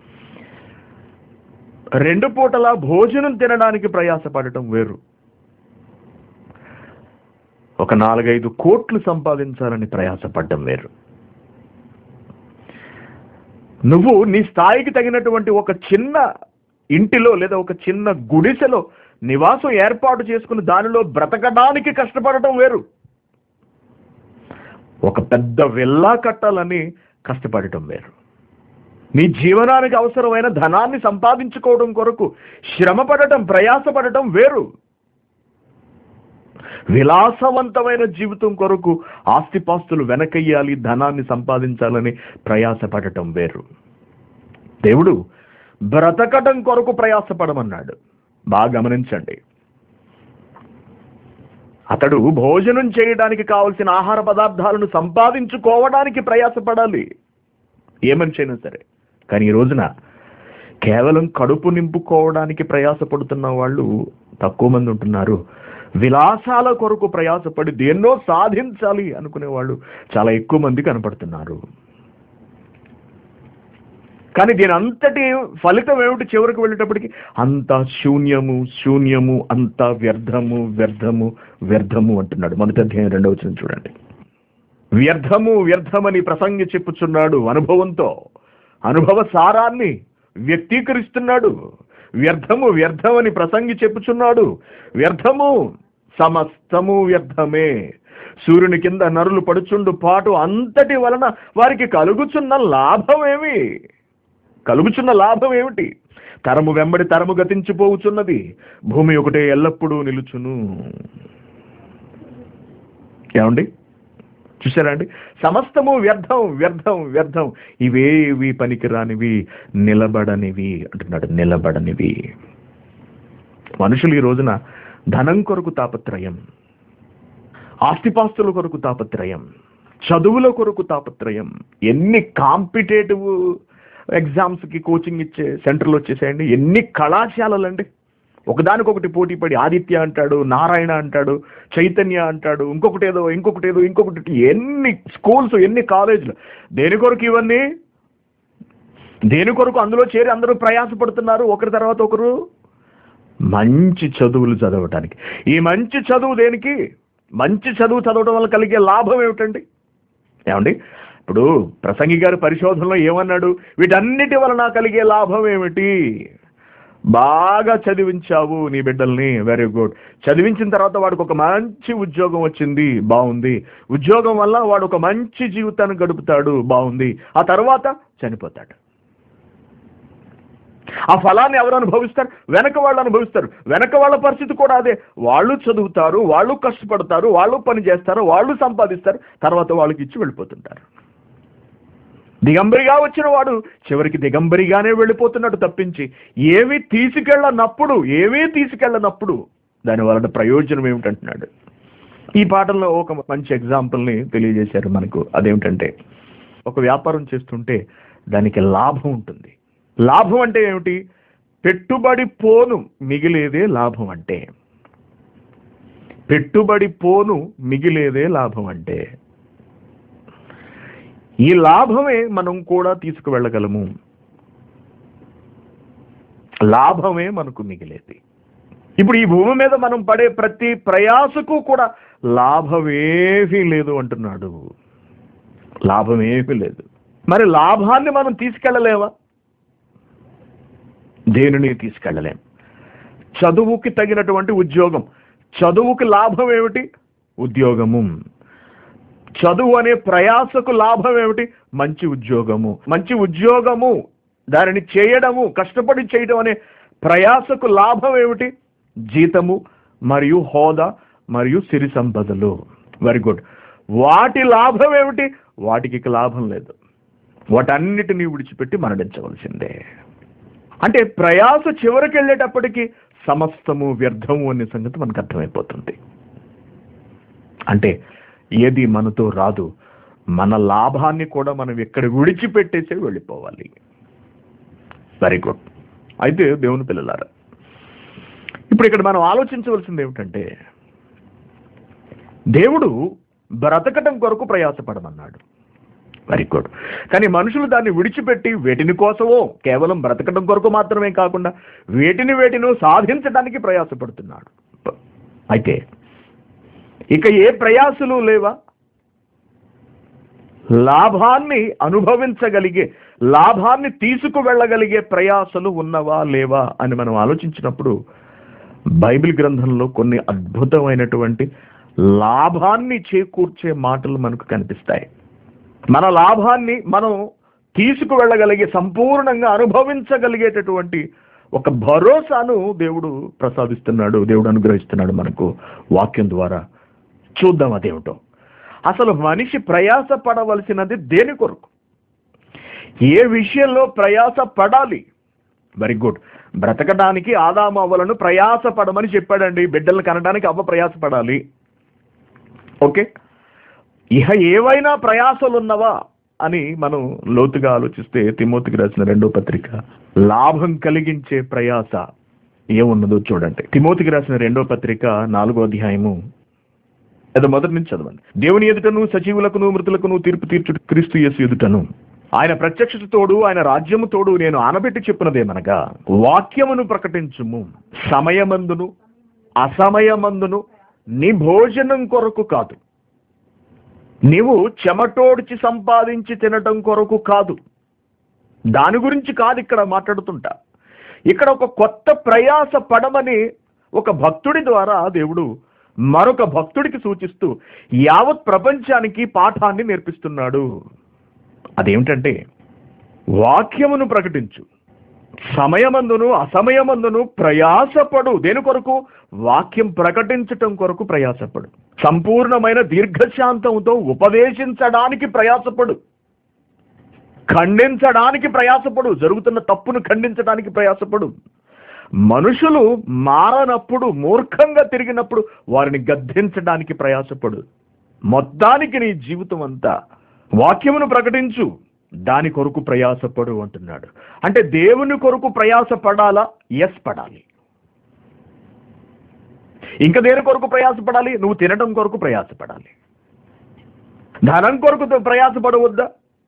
రెండు పూటల భోజనం తినడానికి ప్రయాసపడటం వేరు ఒక నాలుగైదు కోట్లు సంపాదించాలని ప్రయాసపడడం వేరు నువ్వు నీ స్థాయికి తగినటువంటి ఒక చిన్న ఇంటిలో లేదా ఒక చిన్న గుడిసెలో నివాసం ఏర్పాటు చేసుకుని దానిలో బ్రతకడానికి కష్టపడటం వేరు ఒక పెద్ద విల్లా కట్టాలని కష్టపడటం వేరు నీ జీవనానికి అవసరమైన ధనాన్ని సంపాదించుకోవడం కొరకు శ్రమపడటం ప్రయాసపడటం వేరు విలాసవంతమైన జీవితం కొరకు ఆస్తిపాస్తులు వెనకయ్యాలి ధనాన్ని సంపాదించాలని ప్రయాసపడటం వేరు దేవుడు బ్రతకటం కొరకు ప్రయాసపడమన్నాడు బాగా గమనించండి అతడు భోజనం చేయడానికి కావలసిన ఆహార పదార్థాలను సంపాదించుకోవడానికి ప్రయాసపడాలి ఏ మనిషి అయినా సరే కానీ ఈ రోజున కేవలం కడుపు నింపుకోవడానికి ప్రయాసపడుతున్న వాళ్ళు తక్కువ మంది ఉంటున్నారు విలాసాల కొరకు ప్రయాసపడి దేన్నో సాధించాలి అనుకునే వాళ్ళు చాలా ఎక్కువ మంది కనపడుతున్నారు కానీ దీని అంతటి ఫలితం ఏమిటి చివరికి వెళ్ళేటప్పటికి అంత శూన్యము శూన్యము అంత వ్యర్థము వ్యర్థము వ్యర్థము అంటున్నాడు మొదటి అధ్యాయం రెండవ వచనం చూడండి వ్యర్థము వ్యర్థమని ప్రసంగి చెప్పుచున్నాడు అనుభవంతో అనుభవ సారాన్ని వ్యక్తీకరిస్తున్నాడు వ్యర్థము వ్యర్థమని ప్రసంగి చెప్పుచున్నాడు వ్యర్థము సమస్తము వ్యర్థమే సూర్యుని కింద నరులు పడుచుండు పాటు అంతటి వలన వారికి కలుగుచున్న లాభమేమి కలుగుచున్న లాభం ఏమిటి తరము వెంబడి తరము గతించిపోవుచున్నది భూమి ఒకటే ఎల్లప్పుడూ నిలుచును ఏమండి చూసారా అండి సమస్తము వ్యర్థం వ్యర్థం వ్యర్థం ఇవేవి పనికిరానివి నిలబడనివి అంటున్నాడు నిలబడనివి మనుషులు ఈ రోజున ధనం కొరకు తాపత్రయం ఆస్తిపాస్తుల కొరకు తాపత్రయం చదువుల కొరకు తాపత్రయం ఎన్ని కాంపిటేటివ్ ఎగ్జామ్స్కి కోచింగ్ ఇచ్చే సెంటర్లు వచ్చేసాయండి ఎన్ని కళాశాలలండి ఒకదానికొకటి పోటీ పడి ఆదిత్య అంటాడు నారాయణ అంటాడు చైతన్య అంటాడు ఇంకొకటి ఏదో ఇంకొకటి ఏదో ఇంకొకటి ఎన్ని స్కూల్స్ ఎన్ని కాలేజీలు దేని కొరకు ఇవన్నీ దేని కొరకు అందులో చేరి అందరూ ప్రయాసపడుతున్నారు ఒకరి తర్వాత ఒకరు మంచి చదువులు చదవటానికి ఈ మంచి చదువు దేనికి మంచి చదువు చదవడం వల్ల కలిగే లాభం ఏమిటండి ఏమండి ఇప్పుడు ప్రసంగి గారి పరిశోధనలో ఏమన్నాడు వీటన్నిటి వలన కలిగే లాభం ఏమిటి బాగా చదివించావు నీ బిడ్డల్ని వెరీ గుడ్ చదివించిన తర్వాత వాడికి ఒక మంచి ఉద్యోగం వచ్చింది బాగుంది ఉద్యోగం వల్ల వాడు ఒక మంచి జీవితాన్ని గడుపుతాడు బాగుంది ఆ తర్వాత చనిపోతాడు ఆ ఫలాన్ని ఎవరు అనుభవిస్తారు వెనక వాళ్ళు అనుభవిస్తారు వెనక వాళ్ళ పరిస్థితి కూడా అదే వాళ్ళు చదువుతారు వాళ్ళు కష్టపడతారు వాళ్ళు పని చేస్తారు వాళ్ళు సంపాదిస్తారు తర్వాత వాళ్ళకి ఇచ్చి వెళ్ళిపోతుంటారు దిగంబరిగా వచ్చిన వాడు చివరికి దిగంబరిగానే వెళ్ళిపోతున్నట్టు తప్పించి ఏమీ తీసుకెళ్ళనప్పుడు ఏమీ తీసుకెళ్ళనప్పుడు దాని వలన ప్రయోజనం ఏమిటంటున్నాడు ఈ పాటల్లో ఒక మంచి ఎగ్జాంపుల్ని తెలియజేశారు మనకు అదేమిటంటే ఒక వ్యాపారం చేస్తుంటే దానికి లాభం ఉంటుంది లాభం అంటే ఏమిటి పెట్టుబడి పోను మిగిలేదే లాభం అంటే పెట్టుబడి పోను మిగిలేదే లాభం అంటే ఈ లాభమే మనం కూడా తీసుకువెళ్ళగలము లాభమే మనకు మిగిలేది ఇప్పుడు ఈ భూమి మీద మనం పడే ప్రతి ప్రయాసకు కూడా లాభమేమీ లేదు అంటున్నాడు లాభమేమీ లేదు మరి లాభాన్ని మనం తీసుకెళ్ళలేవా దేనిని తీసుకెళ్ళలేం చదువుకి తగినటువంటి ఉద్యోగం చదువుకు లాభం ఏమిటి ఉద్యోగము చదువు అనే ప్రయాసకు లాభం ఏమిటి మంచి ఉద్యోగము మంచి ఉద్యోగము దానిని చేయడము కష్టపడి చేయడం అనే ప్రయాసకు లాభం ఏమిటి జీతము మరియు హోదా మరియు సిరి సంపదలు వెరీ గుడ్ వాటి లాభం ఏమిటి వాటికి ఇక లాభం లేదు వాటన్నిటినీ విడిచిపెట్టి మరణించవలసిందే అంటే ప్రయాస చివరికి వెళ్ళేటప్పటికి సమస్తము వ్యర్థము అనే సంగతి మనకు అర్థమైపోతుంది అంటే ఏది మనతో రాదు మన లాభాన్ని కూడా మనం ఎక్కడ విడిచిపెట్టేసే వెళ్ళిపోవాలి వెరీ గుడ్ అయితే దేవుని పిల్లలారా ఇప్పుడు ఇక్కడ మనం ఆలోచించవలసింది ఏమిటంటే దేవుడు బ్రతకటం కొరకు ప్రయాసపడమన్నాడు వెరీ గుడ్ కానీ మనుషులు దాన్ని విడిచిపెట్టి వేటిని కోసమో కేవలం బ్రతకడం కొరకు మాత్రమే కాకుండా వేటిని వేటినో సాధించడానికి ప్రయాసపడుతున్నాడు అయితే ఇక ఏ ప్రయాసలు లేవా లాభాన్ని అనుభవించగలిగే లాభాన్ని తీసుకువెళ్ళగలిగే ప్రయాసలు ఉన్నవా లేవా అని మనం ఆలోచించినప్పుడు బైబిల్ గ్రంథంలో కొన్ని అద్భుతమైనటువంటి లాభాన్ని చేకూర్చే మాటలు మనకు కనిపిస్తాయి మన లాభాన్ని మనం తీసుకువెళ్ళగలిగే సంపూర్ణంగా అనుభవించగలిగేటటువంటి ఒక భరోసాను దేవుడు ప్రసాదిస్తున్నాడు దేవుడు అనుగ్రహిస్తున్నాడు మనకు వాక్యం ద్వారా చూద్దాం అదేమిటో అసలు మనిషి ప్రయాస పడవలసినది దేని కొరకు ఏ విషయంలో ప్రయాస పడాలి వెరీ గుడ్ బ్రతకడానికి ఆదాము అవ్వలను ప్రయాస పడమని చెప్పాడండి బిడ్డలు కనడానికి అవ్వ ప్రయాస పడాలి ఓకే ఇహ ఏవైనా ప్రయాసలు ఉన్నవా అని మనం లోతుగా ఆలోచిస్తే తిమోతికి రాసిన రెండో పత్రిక లాభం కలిగించే ప్రయాస ఏమున్నదో చూడండి తిమోతికి రాసిన రెండో పత్రిక నాలుగో అధ్యాయము ఏదో మొదటి నుంచి చదవండి దేవుని ఎదుటను సజీవులకును మృతులకును తీర్పు తీర్చు క్రీస్తు యేసు ఎదుటను ఆయన ప్రత్యక్షత తోడు ఆయన రాజ్యము తోడు నేను ఆనబెట్టి చెప్పినదేమనగా వాక్యమును ప్రకటించుము సమయమందును అసమయమందును నీ భోజనం కొరకు కాదు నీవు చెమటోడ్చి సంపాదించి తినటం కొరకు కాదు దాని గురించి కాదు ఇక్కడ మాట్లాడుతుంటా ఇక్కడ ఒక కొత్త ప్రయాస పడమని ఒక భక్తుడి ద్వారా దేవుడు మరొక భక్తుడికి సూచిస్తూ యావత్ ప్రపంచానికి పాఠాన్ని నేర్పిస్తున్నాడు అదేమిటంటే వాక్యమును ప్రకటించు సమయమందును అసమయమందును ప్రయాసపడు దేని కొరకు వాక్యం ప్రకటించటం కొరకు ప్రయాసపడు సంపూర్ణమైన దీర్ఘశాంతంతో ఉపదేశించడానికి ప్రయాసపడు ఖండించడానికి ప్రయాసపడు జరుగుతున్న తప్పును ఖండించడానికి ప్రయాసపడు మనుషులు మారనప్పుడు మూర్ఖంగా తిరిగినప్పుడు వారిని గద్దించడానికి ప్రయాసపడు మొత్తానికి నీ జీవితం అంతా వాక్యమును ప్రకటించు దాని కొరకు ప్రయాసపడు అంటున్నాడు అంటే దేవుని కొరకు ప్రయాస పడాలా ఎస్ పడాలి ఇంకా దేని కొరకు ప్రయాసపడాలి నువ్వు తినడం కొరకు ప్రయాసపడాలి ధనం కొరకు ప్రయాసపడవద్దా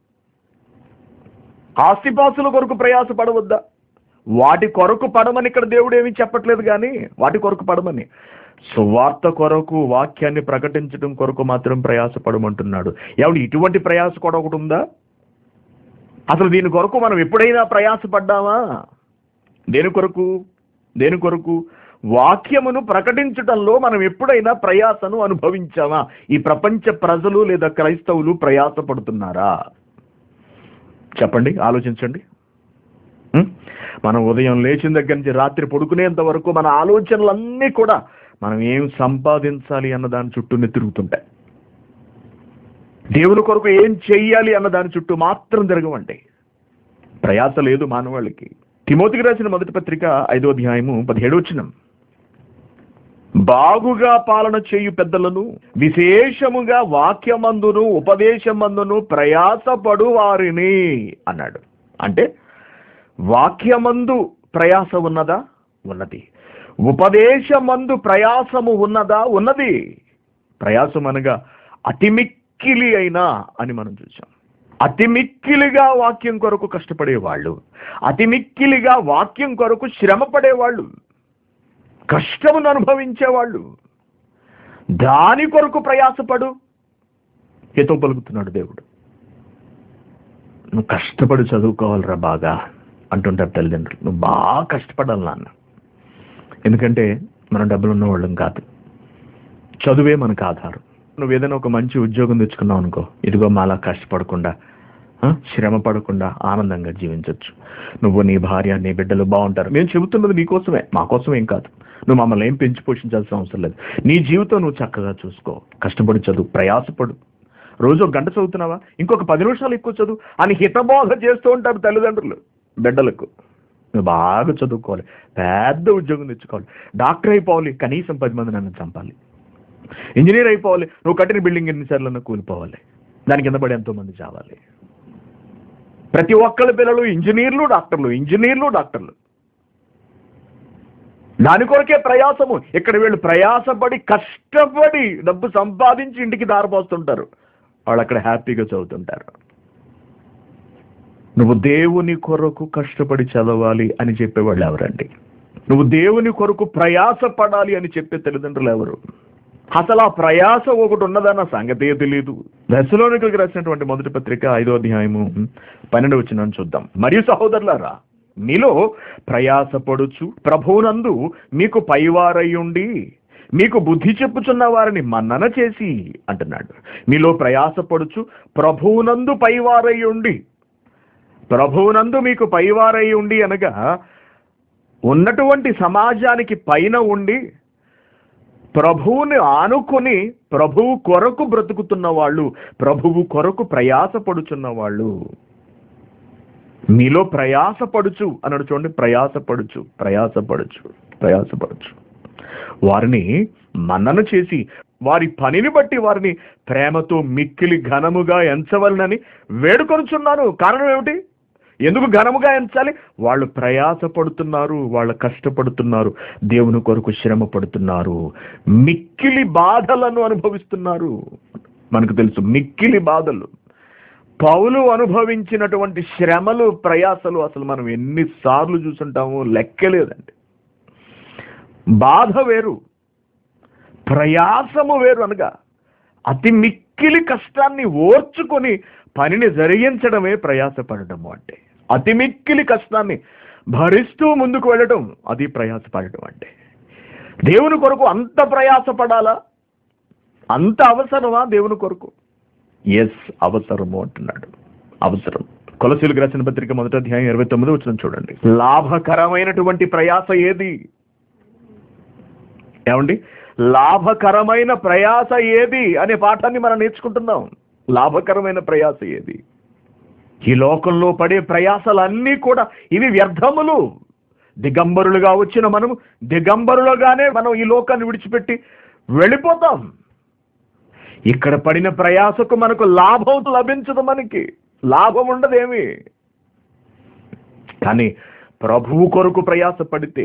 ఆస్తిపాస్తుల కొరకు ప్రయాసపడవద్దా వాటి కొరకు పడమని ఇక్కడ దేవుడు ఏమీ చెప్పట్లేదు కానీ వాటి కొరకు పడమని సువార్త కొరకు వాక్యాన్ని ప్రకటించడం కొరకు మాత్రం ప్రయాసపడమంటున్నాడు ఎవడు ఇటువంటి ప్రయాస కూడా ఒకటి ఉందా అసలు దీని కొరకు మనం ఎప్పుడైనా ప్రయాసపడ్డామా దేని కొరకు దేని కొరకు వాక్యమును ప్రకటించటంలో మనం ఎప్పుడైనా ప్రయాసను అనుభవించామా ఈ ప్రపంచ ప్రజలు లేదా క్రైస్తవులు ప్రయాసపడుతున్నారా చెప్పండి ఆలోచించండి ఉం? మనం ఉదయం లేచిన దగ్గర నుంచి రాత్రి పడుకునేంత వరకు మన ఆలోచనలన్నీ కూడా మనం ఏం సంపాదించాలి అన్న దాని చుట్టూనే తిరుగుతుంటాయి దేవుని కొరకు ఏం చెయ్యాలి అన్న దాని చుట్టూ మాత్రం తిరగమండి ప్రయాస లేదు మానవాళికి తిమోతికి రాసిన మొదటి పత్రిక ఐదో అధ్యాయము పదిహేడు వచ్చినం బాగుగా పాలన చేయు పెద్దలను విశేషముగా వాక్యమందును ఉపదేశమందును ప్రయాసపడు వారిని అన్నాడు అంటే వాక్యమందు ప్రయాస ఉన్నదా ఉన్నది ఉపదేశమందు ప్రయాసము ఉన్నదా ఉన్నది ప్రయాసం అనగా అతి మిక్కిలి అయినా అని మనం చూసాం అతి మిక్కిలిగా వాక్యం కొరకు కష్టపడేవాళ్ళు అతి మిక్కిలిగా వాక్యం కొరకు శ్రమ పడేవాళ్ళు కష్టమును అనుభవించేవాళ్ళు దాని కొరకు ప్రయాసపడు ఏతో పలుకుతున్నాడు దేవుడు నువ్వు కష్టపడి చదువుకోవాలిరా బాగా అంటుంటారు తల్లిదండ్రులు నువ్వు బాగా కష్టపడాలి నాన్న ఎందుకంటే మనం డబ్బులు ఉన్న వాళ్ళం కాదు చదువే మనకు ఆధారం నువ్వు ఏదైనా ఒక మంచి ఉద్యోగం తెచ్చుకున్నావు అనుకో ఇదిగో మాలా కష్టపడకుండా ఆ, శ్రమ పడకుండా ఆనందంగా జీవించవచ్చు నువ్వు నీ భార్య నీ బిడ్డలు బాగుంటారు మేము చెబుతున్నది నీకోసమే మా కోసం ఏం కాదు నువ్వు మమ్మల్ని ఏం పెంచి పోషించాల్సిన అవసరం లేదు నీ జీవితం నువ్వు చక్కగా చూసుకో కష్టపడి చదువు ప్రయాసపడు రోజు ఒక గంట చదువుతున్నావా ఇంకొక పది నిమిషాలు ఎక్కువ చదువు అని హితబోధ చేస్తూ ఉంటారు తల్లిదండ్రులు బిడ్డలకు నువ్వు బాగా చదువుకోవాలి పెద్ద ఉద్యోగం తెచ్చుకోవాలి డాక్టర్ అయిపోవాలి కనీసం పది మంది నన్ను చంపాలి ఇంజనీర్ అయిపోవాలి నువ్వు కట్టిన బిల్డింగ్ ఎన్నిసార్లు కూలిపోవాలి దాని కింద పడి ఎంతో మంది చావాలి ప్రతి ఒక్కళ్ళ పిల్లలు ఇంజనీర్లు డాక్టర్లు ఇంజనీర్లు డాక్టర్లు దాని కొరకే ప్రయాసము ఇక్కడ వీళ్ళు ప్రయాసపడి కష్టపడి డబ్బు సంపాదించి ఇంటికి దారిపోస్తుంటారు వాళ్ళు అక్కడ హ్యాపీగా చదువుతుంటారు నువ్వు దేవుని కొరకు కష్టపడి చదవాలి అని చెప్పేవాళ్ళు ఎవరండి నువ్వు దేవుని కొరకు ప్రయాసపడాలి అని చెప్పే తల్లిదండ్రులు ఎవరు అసలు ఆ ప్రయాస ఒకటి ఉన్నదన్న సంగతే తెలియదు దశలోనికలకు రాసినటువంటి మొదటి పత్రిక ఐదో అధ్యాయము పన్నెండు వచ్చిన చూద్దాం మరియు సహోదరులారా మీలో ప్రయాసపడుచు ప్రభువునందు మీకు పైవారయ్యుండి మీకు బుద్ధి చెప్పుచున్న వారిని మన్నన చేసి అంటున్నాడు మీలో ప్రయాసపడుచు ప్రభువునందు పైవారయ్యుండి ప్రభువునందు మీకు పైవారై ఉండి అనగా ఉన్నటువంటి సమాజానికి పైన ఉండి ప్రభువుని ఆనుకొని ప్రభువు కొరకు బ్రతుకుతున్న వాళ్ళు ప్రభువు కొరకు ప్రయాసపడుచున్న వాళ్ళు మీలో ప్రయాసపడుచు అన్నాడు చూడండి ప్రయాసపడుచు ప్రయాసపడుచు ప్రయాసపడుచు వారిని మన్నన చేసి వారి పనిని బట్టి వారిని ప్రేమతో మిక్కిలి ఘనముగా ఎంచవలనని వేడుకొనుచున్నాను కారణం ఏమిటి ఎందుకు ఘనముగా ఎంచాలి వాళ్ళు ప్రయాసపడుతున్నారు వాళ్ళు కష్టపడుతున్నారు దేవుని కొరకు శ్రమ పడుతున్నారు మిక్కిలి బాధలను అనుభవిస్తున్నారు మనకు తెలుసు మిక్కిలి బాధలు పౌలు అనుభవించినటువంటి శ్రమలు ప్రయాసలు అసలు మనం ఎన్నిసార్లు చూసుంటామో లెక్కలేదండి బాధ వేరు ప్రయాసము వేరు అనగా అతి మిక్కిలి కష్టాన్ని ఓర్చుకొని పనిని జరిగించడమే ప్రయాసపడటము అంటే అతి మిక్కిలి కష్టాన్ని భరిస్తూ ముందుకు వెళ్ళటం అది ప్రయాసపడటం అంటే దేవుని కొరకు అంత ప్రయాసపడాలా అంత అవసరమా దేవుని కొరకు ఎస్ అవసరము అంటున్నాడు అవసరం కొలసీలకు రాసిన పత్రిక మొదటి అధ్యాయం ఇరవై తొమ్మిది వచ్చిన చూడండి లాభకరమైనటువంటి ప్రయాస ఏది ఏమండి లాభకరమైన ప్రయాస ఏది అనే పాఠాన్ని మనం నేర్చుకుంటున్నాం లాభకరమైన ప్రయాస ఏది ఈ లోకంలో పడే ప్రయాసలన్నీ కూడా ఇవి వ్యర్థములు దిగంబరులుగా వచ్చిన మనము దిగంబరులుగానే మనం ఈ లోకాన్ని విడిచిపెట్టి వెళ్ళిపోతాం ఇక్కడ పడిన ప్రయాసకు మనకు లాభం లభించదు మనకి లాభం ఉండదేమి కానీ ప్రభువు కొరకు ప్రయాస పడితే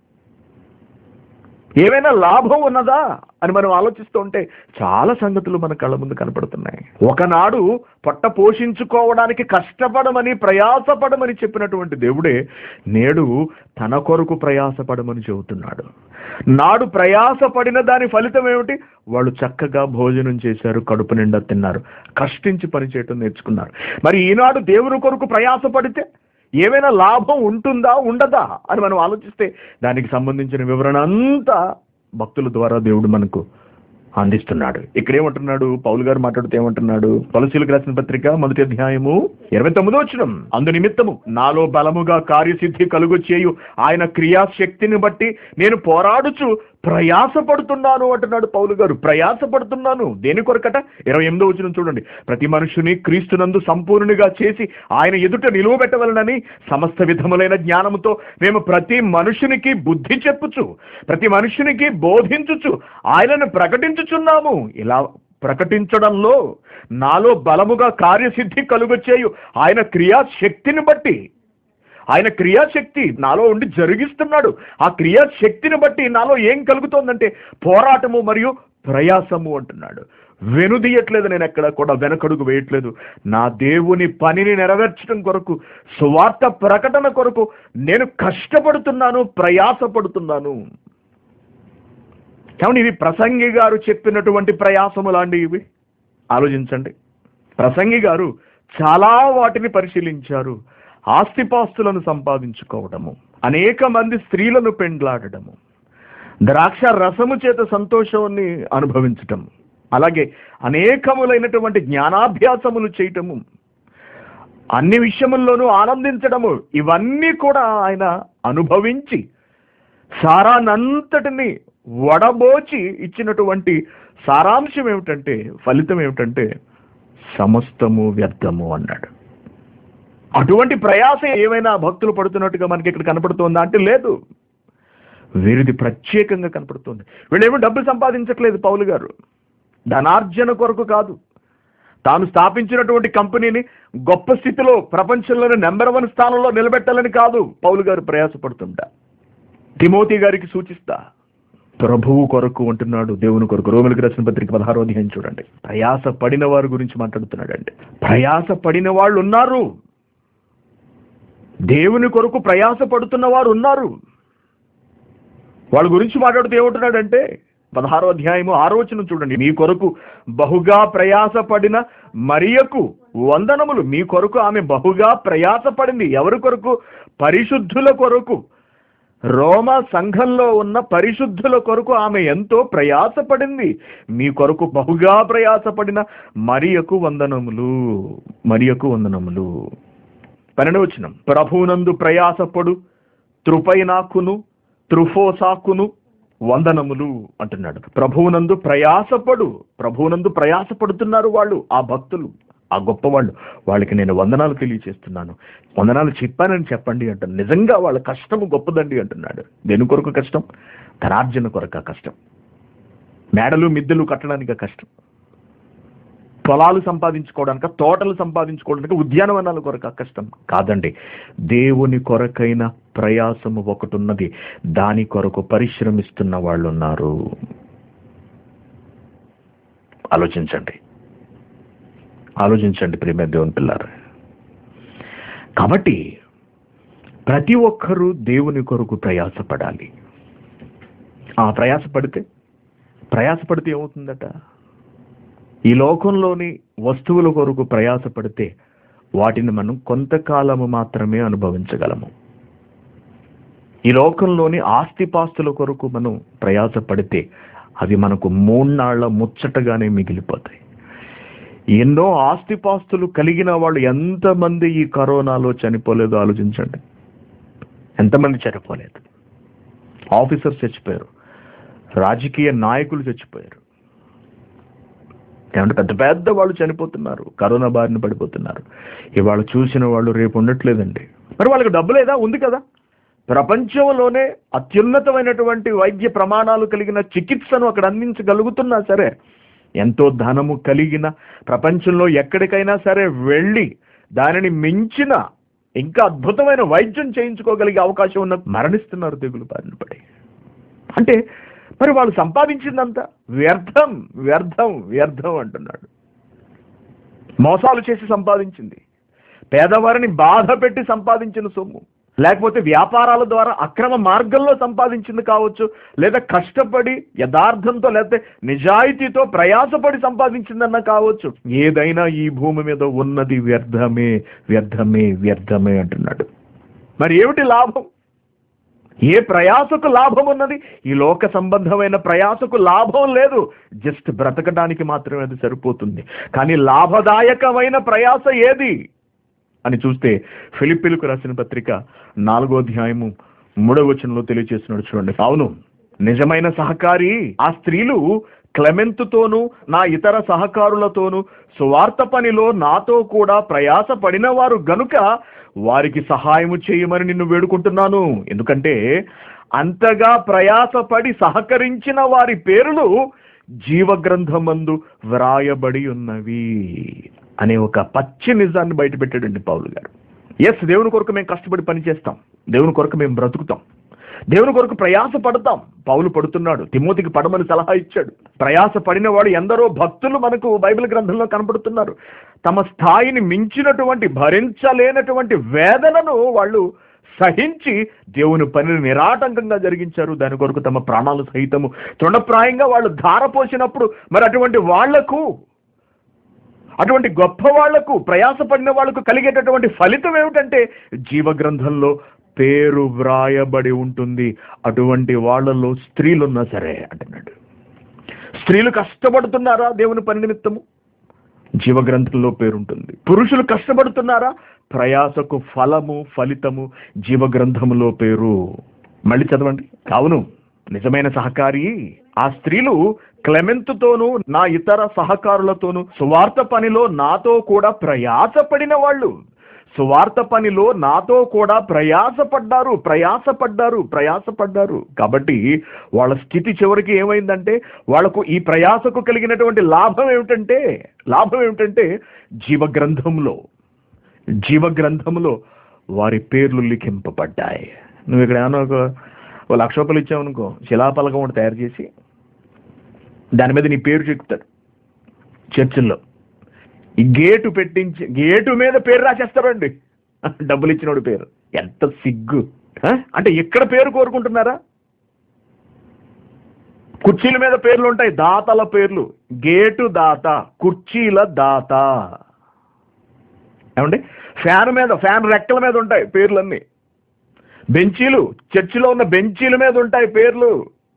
ఏమైనా లాభం ఉన్నదా అని మనం ఆలోచిస్తూ ఉంటే చాలా సంగతులు మన కళ్ళ ముందు కనపడుతున్నాయి ఒకనాడు పొట్ట పోషించుకోవడానికి కష్టపడమని ప్రయాసపడమని చెప్పినటువంటి దేవుడే నేడు తన కొరకు ప్రయాసపడమని చెబుతున్నాడు నాడు ప్రయాసపడిన దాని ఫలితం ఏమిటి వాళ్ళు చక్కగా భోజనం చేశారు కడుపు నిండా తిన్నారు కష్టించి పనిచేయటం నేర్చుకున్నారు మరి ఈనాడు దేవుని కొరకు ప్రయాసపడితే ఏమైనా లాభం ఉంటుందా ఉండదా అని మనం ఆలోచిస్తే దానికి సంబంధించిన వివరణ అంతా భక్తుల ద్వారా దేవుడు మనకు అందిస్తున్నాడు ఇక్కడ ఏమంటున్నాడు పౌలు గారు మాట్లాడుతూ ఏమంటున్నాడు పలసీలకు రాసిన పత్రిక మొదటి అధ్యాయము ఇరవై తొమ్మిదో వచ్చిన అందు నిమిత్తము నాలో బలముగా కార్యసిద్ధి కలుగు చేయు ఆయన క్రియాశక్తిని బట్టి నేను పోరాడుచు ప్రయాసపడుతున్నాను అంటున్నాడు పౌలు గారు ప్రయాసపడుతున్నాను దేని కొరకట ఇరవై ఎనిమిదో వచ్చిన చూడండి ప్రతి మనుషుని క్రీస్తునందు సంపూర్ణునిగా చేసి ఆయన ఎదుట నిలువబెట్టవలనని సమస్త విధములైన జ్ఞానముతో మేము ప్రతి మనుషునికి బుద్ధి చెప్పుచు ప్రతి మనుషునికి బోధించుచు ఆయనను ప్రకటించుచున్నాము ఇలా ప్రకటించడంలో నాలో బలముగా కార్యసిద్ధి కలుగచేయు ఆయన క్రియాశక్తిని బట్టి ఆయన క్రియాశక్తి నాలో ఉండి జరిగిస్తున్నాడు ఆ క్రియాశక్తిని బట్టి నాలో ఏం కలుగుతోందంటే పోరాటము మరియు ప్రయాసము అంటున్నాడు వెనుదీయట్లేదు నేను ఎక్కడ కూడా వెనకడుగు వేయట్లేదు నా దేవుని పనిని నెరవేర్చడం కొరకు సువార్త ప్రకటన కొరకు నేను కష్టపడుతున్నాను ప్రయాసపడుతున్నాను ఏమండి ఇవి ప్రసంగి గారు చెప్పినటువంటి ప్రయాసము లాంటివి ఇవి ఆలోచించండి ప్రసంగి గారు చాలా వాటిని పరిశీలించారు ఆస్తిపాస్తులను సంపాదించుకోవడము అనేక మంది స్త్రీలను పెండ్లాడడము ద్రాక్ష రసము చేత సంతోషాన్ని అనుభవించటం అలాగే అనేకములైనటువంటి జ్ఞానాభ్యాసములు చేయటము అన్ని విషయముల్లోనూ ఆనందించడము ఇవన్నీ కూడా ఆయన అనుభవించి సారానంతటిని వడబోచి ఇచ్చినటువంటి సారాంశం ఏమిటంటే ఫలితం ఏమిటంటే సమస్తము వ్యర్థము అన్నాడు అటువంటి ప్రయాస ఏమైనా భక్తులు పడుతున్నట్టుగా మనకి ఇక్కడ కనపడుతుందా అంటే లేదు వీరిది ప్రత్యేకంగా కనపడుతుంది వీళ్ళేమో డబ్బు సంపాదించట్లేదు పౌలు గారు ధనార్జన కొరకు కాదు తాను స్థాపించినటువంటి కంపెనీని గొప్ప స్థితిలో ప్రపంచంలోనే నెంబర్ వన్ స్థానంలో నిలబెట్టాలని కాదు పౌలు గారు ప్రయాసపడుతుంటా తిమోతి గారికి సూచిస్తా ప్రభువు కొరకు అంటున్నాడు దేవుని కొరకు రోమిలకు రాసిన పత్రిక పదహారో అధ్యాయం చూడండి ప్రయాస పడిన వారి గురించి మాట్లాడుతున్నాడండి ప్రయాస పడిన వాళ్ళు ఉన్నారు దేవుని కొరకు ప్రయాస పడుతున్న వారు ఉన్నారు వాళ్ళ గురించి మాట్లాడుతూ ఏమంటున్నాడంటే పదహారో అధ్యాయము ఆరోచన చూడండి మీ కొరకు బహుగా ప్రయాసపడిన మరియకు వందనములు మీ కొరకు ఆమె బహుగా ప్రయాసపడింది ఎవరి కొరకు పరిశుద్ధుల కొరకు రోమ సంఘంలో ఉన్న పరిశుద్ధుల కొరకు ఆమె ఎంతో ప్రయాసపడింది మీ కొరకు బహుగా ప్రయాసపడిన మరియకు వందనములు మరియకు వందనములు పన్నెండవచనం ప్రభువునందు ప్రయాసపడు త్రుపైనాకును త్రుఫోసాకును వందనములు అంటున్నాడు ప్రభువునందు ప్రయాసపడు ప్రభువునందు ప్రయాసపడుతున్నారు వాళ్ళు ఆ భక్తులు ఆ గొప్పవాళ్ళు వాళ్ళకి నేను వందనాలు తెలియచేస్తున్నాను వందనాలు చెప్పానని చెప్పండి అంటాను నిజంగా వాళ్ళ కష్టము గొప్పదండి అంటున్నాడు దేని కొరకు కష్టం ధనార్జన కొరక కష్టం మేడలు మిద్దెలు కట్టడానికి కష్టం పొలాలు సంపాదించుకోవడానిక తోటలు సంపాదించుకోవడానికి ఉద్యానవనాల కొరక కష్టం కాదండి దేవుని కొరకైన ప్రయాసము ఒకటి ఉన్నది దాని కొరకు పరిశ్రమిస్తున్న వాళ్ళు ఉన్నారు ఆలోచించండి ఆలోచించండి ప్రేమ దేవుని పిల్లారు కాబట్టి ప్రతి ఒక్కరూ దేవుని కొరకు ప్రయాసపడాలి ఆ ప్రయాసపడితే ప్రయాసపడితే ఏమవుతుందట ఈ లోకంలోని వస్తువుల కొరకు ప్రయాసపడితే వాటిని మనం కొంతకాలము మాత్రమే అనుభవించగలము ఈ లోకంలోని ఆస్తిపాస్తుల కొరకు మనం ప్రయాసపడితే అవి మనకు మూన్నాళ్ల ముచ్చటగానే మిగిలిపోతాయి ఎన్నో ఆస్తిపాస్తులు కలిగిన వాళ్ళు ఎంతమంది ఈ కరోనాలో చనిపోలేదో ఆలోచించండి ఎంతమంది చనిపోలేదు ఆఫీసర్స్ చచ్చిపోయారు రాజకీయ నాయకులు చచ్చిపోయారు ఏమంటే పెద్ద పెద్ద వాళ్ళు చనిపోతున్నారు కరోనా బారిన పడిపోతున్నారు ఇవాళ చూసిన వాళ్ళు రేపు ఉండట్లేదండి మరి వాళ్ళకి డబ్బు లేదా ఉంది కదా ప్రపంచంలోనే అత్యున్నతమైనటువంటి వైద్య ప్రమాణాలు కలిగిన చికిత్సను అక్కడ అందించగలుగుతున్నా సరే ఎంతో ధనము కలిగిన ప్రపంచంలో ఎక్కడికైనా సరే వెళ్ళి దానిని మించిన ఇంకా అద్భుతమైన వైద్యం చేయించుకోగలిగే అవకాశం ఉన్న మరణిస్తున్నారు తెగులు బారిన పడి అంటే మరి వాళ్ళు సంపాదించిందంతా వ్యర్థం వ్యర్థం వ్యర్థం అంటున్నాడు మోసాలు చేసి సంపాదించింది పేదవారిని బాధ పెట్టి సంపాదించిన సొమ్ము లేకపోతే వ్యాపారాల ద్వారా అక్రమ మార్గంలో సంపాదించింది కావచ్చు లేదా కష్టపడి యథార్థంతో లేకపోతే నిజాయితీతో ప్రయాసపడి సంపాదించిందన్న కావచ్చు ఏదైనా ఈ భూమి మీద ఉన్నది వ్యర్థమే వ్యర్థమే వ్యర్థమే అంటున్నాడు మరి ఏమిటి లాభం ఏ ప్రయాసకు లాభం ఉన్నది ఈ లోక సంబంధమైన ప్రయాసకు లాభం లేదు జస్ట్ బ్రతకడానికి మాత్రమే అది సరిపోతుంది కానీ లాభదాయకమైన ప్రయాస ఏది అని చూస్తే ఫిలిపిలకు రాసిన పత్రిక నాలుగో అధ్యాయము మూడవ వచనంలో తెలియజేస్తున్నాడు చూడండి అవును నిజమైన సహకారి ఆ స్త్రీలు క్లెమెంతుతోనూ నా ఇతర సహకారులతోనూ సువార్త పనిలో నాతో కూడా ప్రయాస పడిన వారు గనుక వారికి సహాయము చేయమని నిన్ను వేడుకుంటున్నాను ఎందుకంటే అంతగా ప్రయాసపడి సహకరించిన వారి పేర్లు జీవగ్రంథమందు వ్రాయబడి ఉన్నవి అనే ఒక పచ్చి నిజాన్ని బయటపెట్టాడండి పౌలు గారు ఎస్ దేవుని కొరకు మేము కష్టపడి పనిచేస్తాం దేవుని కొరకు మేము బ్రతుకుతాం దేవుని కొరకు ప్రయాస పడతాం పౌలు పడుతున్నాడు తిమోతికి పడమని సలహా ఇచ్చాడు ప్రయాస పడిన వాడు ఎందరో భక్తులు మనకు బైబిల్ గ్రంథంలో కనపడుతున్నారు తమ స్థాయిని మించినటువంటి భరించలేనటువంటి వేదనను వాళ్ళు సహించి దేవుని పనిని నిరాటంకంగా జరిగించారు దాని కొరకు తమ ప్రాణాలు సహితము తృణప్రాయంగా వాళ్ళు ధారపోసినప్పుడు మరి అటువంటి వాళ్లకు అటువంటి గొప్ప వాళ్లకు ప్రయాసపడిన వాళ్లకు కలిగేటటువంటి ఫలితం ఏమిటంటే జీవగ్రంథంలో పేరు వ్రాయబడి ఉంటుంది అటువంటి వాళ్ళలో స్త్రీలున్నా సరే అంటున్నాడు స్త్రీలు కష్టపడుతున్నారా దేవుని పని నిమిత్తము జీవగ్రంథంలో పేరుంటుంది పురుషులు కష్టపడుతున్నారా ప్రయాసకు ఫలము ఫలితము జీవగ్రంథములో పేరు మళ్ళీ చదవండి కావును నిజమైన సహకారి ఆ స్త్రీలు క్లెమెంతుతోనూ నా ఇతర సహకారులతోనూ సువార్త పనిలో నాతో కూడా ప్రయాసపడిన వాళ్ళు సువార్త పనిలో నాతో కూడా ప్రయాసపడ్డారు ప్రయాసపడ్డారు ప్రయాసపడ్డారు కాబట్టి వాళ్ళ స్థితి చివరికి ఏమైందంటే వాళ్ళకు ఈ ప్రయాసకు కలిగినటువంటి లాభం ఏమిటంటే లాభం ఏమిటంటే జీవగ్రంథంలో జీవగ్రంథంలో వారి పేర్లు లిఖింపబడ్డాయి నువ్వు ఇక్కడ ఏమన్నా ఒక ఓ లక్ష రూపాయలు ఇచ్చావనుకో శిలాపలకం ఒకటి తయారు చేసి దాని మీద నీ పేరు చెప్తారు చర్చిల్లో ఈ గేటు పెట్టించి గేటు మీద పేరు రాసేస్తారండి డబ్బులు ఇచ్చినోడి పేరు ఎంత సిగ్గు ఆ? అంటే ఎక్కడ పేరు కోరుకుంటున్నారా కుర్చీల మీద పేర్లు ఉంటాయి దాతల పేర్లు గేటు దాత కుర్చీల దాత ఏమండి ఫ్యాన్ మీద ఫ్యాన్ రెక్కల మీద ఉంటాయి పేర్లన్నీ బెంచీలు చర్చిలో ఉన్న బెంచీల మీద ఉంటాయి పేర్లు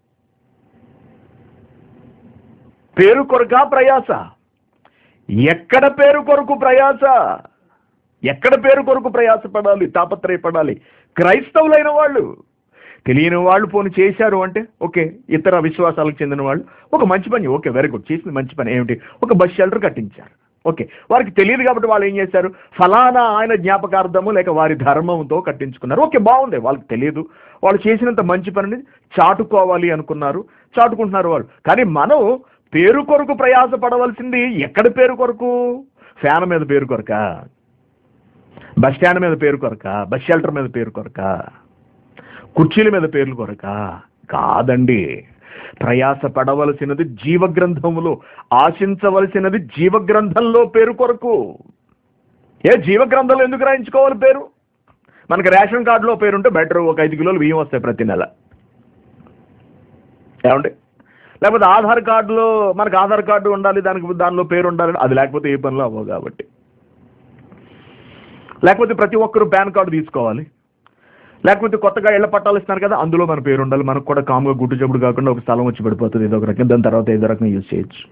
పేరు కొరకా ప్రయాస ఎక్కడ పేరు కొరకు ప్రయాస ఎక్కడ పేరు కొరకు ప్రయాసపడాలి తాపత్రయపడాలి క్రైస్తవులైన వాళ్ళు తెలియని వాళ్ళు పోని చేశారు అంటే ఓకే ఇతర విశ్వాసాలకు చెందిన వాళ్ళు ఒక మంచి పని ఓకే వెరీ గుడ్ చేసింది మంచి పని ఏమిటి ఒక బస్ షెల్టర్ కట్టించారు ఓకే వారికి తెలియదు కాబట్టి వాళ్ళు ఏం చేశారు ఫలానా ఆయన జ్ఞాపకార్థము లేక వారి ధర్మంతో కట్టించుకున్నారు ఓకే బాగుంది వాళ్ళకి తెలియదు వాళ్ళు చేసినంత మంచి పనిని చాటుకోవాలి అనుకున్నారు చాటుకుంటున్నారు వాళ్ళు కానీ మనం పేరు కొరకు ప్రయాసపడవలసింది ఎక్కడ పేరు కొరకు ఫ్యాన్ మీద పేరు కొరక బస్ స్టాండ్ మీద పేరు కొరక బస్ షెల్టర్ మీద పేరు కొరక కుర్చీల మీద పేర్లు కొరక కాదండి ప్రయాస పడవలసినది జీవగ్రంథములో ఆశించవలసినది జీవగ్రంథంలో పేరు కొరకు ఏ జీవగ్రంథంలో ఎందుకు రాయించుకోవాలి పేరు మనకి రేషన్ కార్డులో పేరు ఉంటే బెటర్ ఒక ఐదు కిలోలు బియ్యం వస్తాయి ప్రతి నెల ఏమండి లేకపోతే ఆధార్ కార్డులో మనకు ఆధార్ కార్డు ఉండాలి దానికి దానిలో పేరు ఉండాలి అది లేకపోతే ఏ పనిలో అవ్వవు కాబట్టి లేకపోతే ప్రతి ఒక్కరు పాన్ కార్డు తీసుకోవాలి లేకపోతే కొత్తగా ఇళ్ల పట్టాలు ఇస్తున్నారు కదా అందులో మన పేరు ఉండాలి మనకు కూడా కాముగా గుడ్డు జబ్బుడు కాకుండా ఒక స్థలం వచ్చి పడిపోతుంది ఏదో ఒక రకం దాని తర్వాత ఏదో రకంగా యూజ్ చేయొచ్చు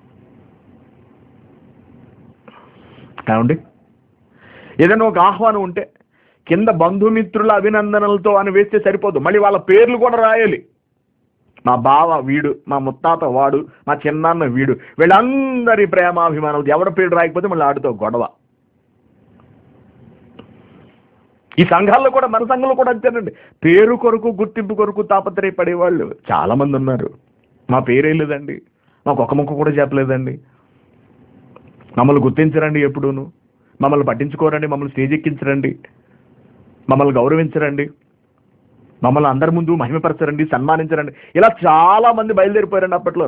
ఏమండి ఏదైనా ఒక ఆహ్వానం ఉంటే కింద బంధుమిత్రుల అభినందనలతో అని వేస్తే సరిపోదు మళ్ళీ వాళ్ళ పేర్లు కూడా రాయాలి మా బావ వీడు మా ముత్తాత వాడు మా చిన్నాన్న వీడు వీళ్ళందరి ప్రేమాభిమానాలు ఎవరి పేరు రాయకపోతే మళ్ళీ ఆడితో గొడవ ఈ సంఘాల్లో కూడా మన సంఘంలో కూడా అంతేనండి పేరు కొరకు గుర్తింపు కొరకు తాపత్రయపడేవాళ్ళు చాలా మంది ఉన్నారు మా పేరే లేదండి మాకు ఒక ముక్క కూడా చెప్పలేదండి మమ్మల్ని గుర్తించరండి ఎప్పుడూను మమ్మల్ని పట్టించుకోరండి మమ్మల్ని స్టేజ్ ఎక్కించరండి మమ్మల్ని గౌరవించరండి మమ్మల్ని అందరి ముందు మహిమపరచరండి సన్మానించరండి ఇలా చాలా మంది బయలుదేరిపోయారండి అప్పట్లో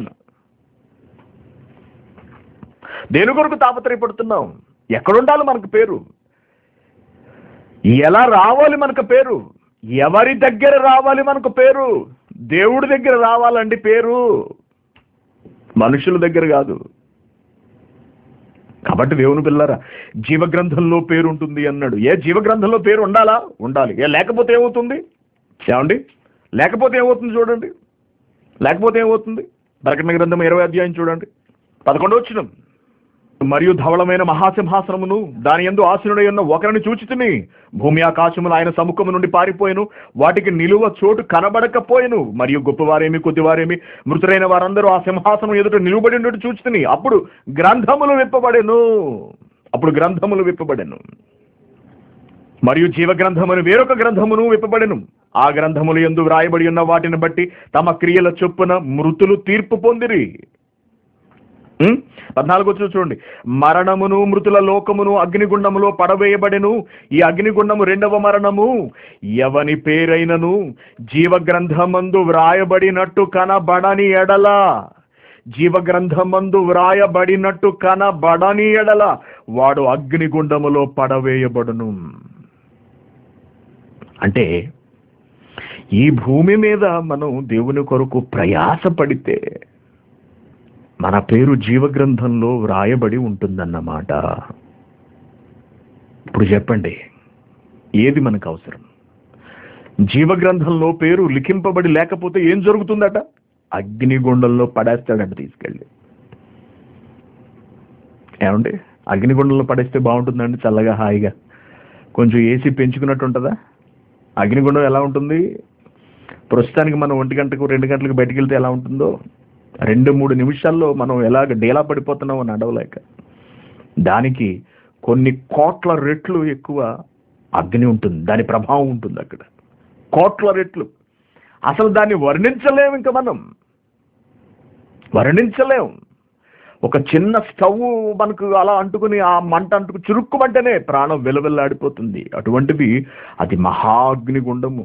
దేని కొరకు తాపత్రయపడుతున్నాం ఎక్కడుండాలి మనకు పేరు ఎలా రావాలి మనకు పేరు ఎవరి దగ్గర రావాలి మనకు పేరు దేవుడి దగ్గర రావాలండి పేరు మనుషుల దగ్గర కాదు కాబట్టి దేవుని పిల్లరా జీవగ్రంథంలో పేరు ఉంటుంది అన్నాడు ఏ జీవగ్రంథంలో పేరు ఉండాలా ఉండాలి ఏ లేకపోతే ఏమవుతుంది ఏమండి లేకపోతే ఏమవుతుంది చూడండి లేకపోతే ఏమవుతుంది ప్రకటన గ్రంథం ఇరవై అధ్యాయం చూడండి పదకొండు వచ్చిన మరియు ధవళమైన మహాసింహాసనమును దాని ఎందు ఆసనుడై ఉన్న ఒకరిని చూచితిని భూమి ఆకాశములు ఆయన సముఖము నుండి పారిపోయెను వాటికి నిలువ చోటు కనబడకపోయెను మరియు గొప్పవారేమి కొద్దివారేమి మృతులైన వారందరూ ఆ సింహాసనం ఎదుట నిలువబడి ఉన్నట్టు చూచితిని అప్పుడు గ్రంథములు విప్పబడెను అప్పుడు గ్రంథములు విప్పబడెను మరియు జీవ గ్రంథమును వేరొక గ్రంథమును విప్పబడెను ఆ గ్రంథములు ఎందు వ్రాయబడి ఉన్న వాటిని బట్టి తమ క్రియల చొప్పున మృతులు తీర్పు పొందిరి ఉం? పద్నాలుగు వచ్చి చూడండి మరణమును మృతుల లోకమును అగ్నిగుండములో పడవేయబడెను ఈ అగ్నిగుండము రెండవ మరణము ఎవని పేరైనను జీవగ్రంథమందు వ్రాయబడినట్టు కనబడని ఎడల జీవగ్రంథమందు వ్రాయబడినట్టు కనబడని ఎడల వాడు అగ్నిగుండములో పడవేయబడును అంటే ఈ భూమి మీద మనం దేవుని కొరకు ప్రయాసపడితే మన పేరు జీవగ్రంథంలో వ్రాయబడి ఉంటుందన్నమాట ఇప్పుడు చెప్పండి ఏది మనకు అవసరం జీవగ్రంథంలో పేరు లిఖింపబడి లేకపోతే ఏం జరుగుతుందట అగ్నిగుండంలో పడేస్తాడట తీసుకెళ్ళి ఏమండి అగ్నిగుండంలో పడేస్తే బాగుంటుందండి చల్లగా హాయిగా కొంచెం ఏసీ పెంచుకున్నట్టు ఉంటుందా అగ్నిగుండం ఎలా ఉంటుంది ప్రస్తుతానికి మనం ఒంటి గంటకు రెండు గంటలకు బయటికి వెళ్తే ఎలా ఉంటుందో రెండు మూడు నిమిషాల్లో మనం ఎలాగ డేలా పడిపోతున్నామో నడవలేక దానికి కొన్ని కోట్ల రెట్లు ఎక్కువ అగ్ని ఉంటుంది దాని ప్రభావం ఉంటుంది అక్కడ కోట్ల రెట్లు అసలు దాన్ని వర్ణించలేము ఇంకా మనం వర్ణించలేం ఒక చిన్న స్టవ్ మనకు అలా అంటుకుని ఆ మంట అంటుకు చురుక్కుమంటేనే ప్రాణం వెలవెల్లాడిపోతుంది అటువంటిది అది మహాగ్నిగుండము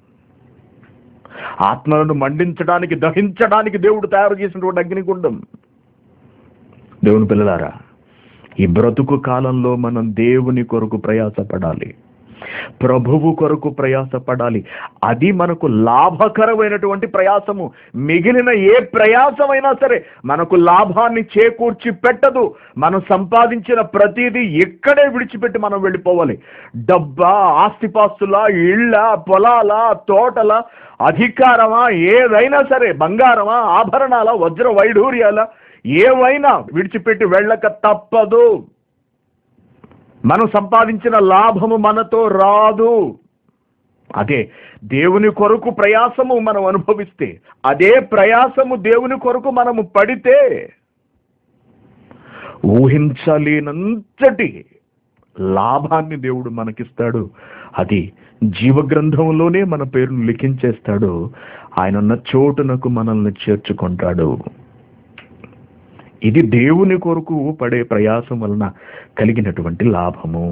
ఆత్మలను మండించడానికి దహించడానికి దేవుడు తయారు చేసినటువంటి అగ్నిగుండం దేవుని పిల్లలారా ఈ బ్రతుకు కాలంలో మనం దేవుని కొరకు ప్రయాసపడాలి ప్రభువు కొరకు ప్రయాసపడాలి అది మనకు లాభకరమైనటువంటి ప్రయాసము మిగిలిన ఏ ప్రయాసమైనా సరే మనకు లాభాన్ని చేకూర్చి పెట్టదు మనం సంపాదించిన ప్రతిదీ ఇక్కడే విడిచిపెట్టి మనం వెళ్ళిపోవాలి డబ్బా ఆస్తిపాస్తుల ఇళ్ళ పొలాల తోటల అధికారమా ఏదైనా సరే బంగారమా ఆభరణాల వజ్ర వైఢూర్యాల ఏవైనా విడిచిపెట్టి వెళ్ళక తప్పదు మనం సంపాదించిన లాభము మనతో రాదు అదే దేవుని కొరకు ప్రయాసము మనం అనుభవిస్తే అదే ప్రయాసము దేవుని కొరకు మనము పడితే ఊహించలేనంతటి లాభాన్ని దేవుడు మనకిస్తాడు అది జీవగ్రంథంలోనే మన పేరును లిఖించేస్తాడు ఆయన ఉన్న చోటునకు మనల్ని చేర్చుకుంటాడు ఇది దేవుని కొరకు పడే ప్రయాసం వలన కలిగినటువంటి లాభము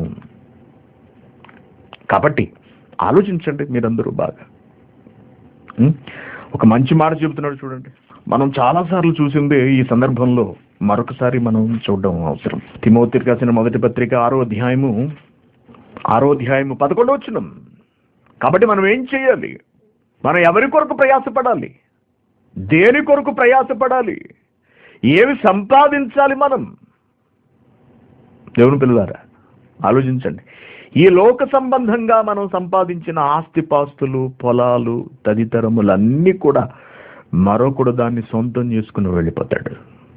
కాబట్టి ఆలోచించండి మీరందరూ బాగా ఉం? ఒక మంచి మాట చెబుతున్నాడు చూడండి మనం చాలాసార్లు చూసిందే ఈ సందర్భంలో మరొకసారి మనం చూడడం అవసరం తిమోతికి రాసిన మొదటి పత్రిక ఆరో అధ్యాయము ఆరో అధ్యాయము పదకొండవ వచ్చినం కాబట్టి మనం ఏం చేయాలి మనం ఎవరి కొరకు ప్రయాసపడాలి దేని కొరకు ప్రయాసపడాలి ఏమి సంపాదించాలి మనం దేవుని పిల్లలారా ఆలోచించండి ఈ లోక సంబంధంగా మనం సంపాదించిన ఆస్తిపాస్తులు పొలాలు తదితరములన్నీ కూడా మరొకడు దాన్ని సొంతం చేసుకుని వెళ్ళిపోతాడు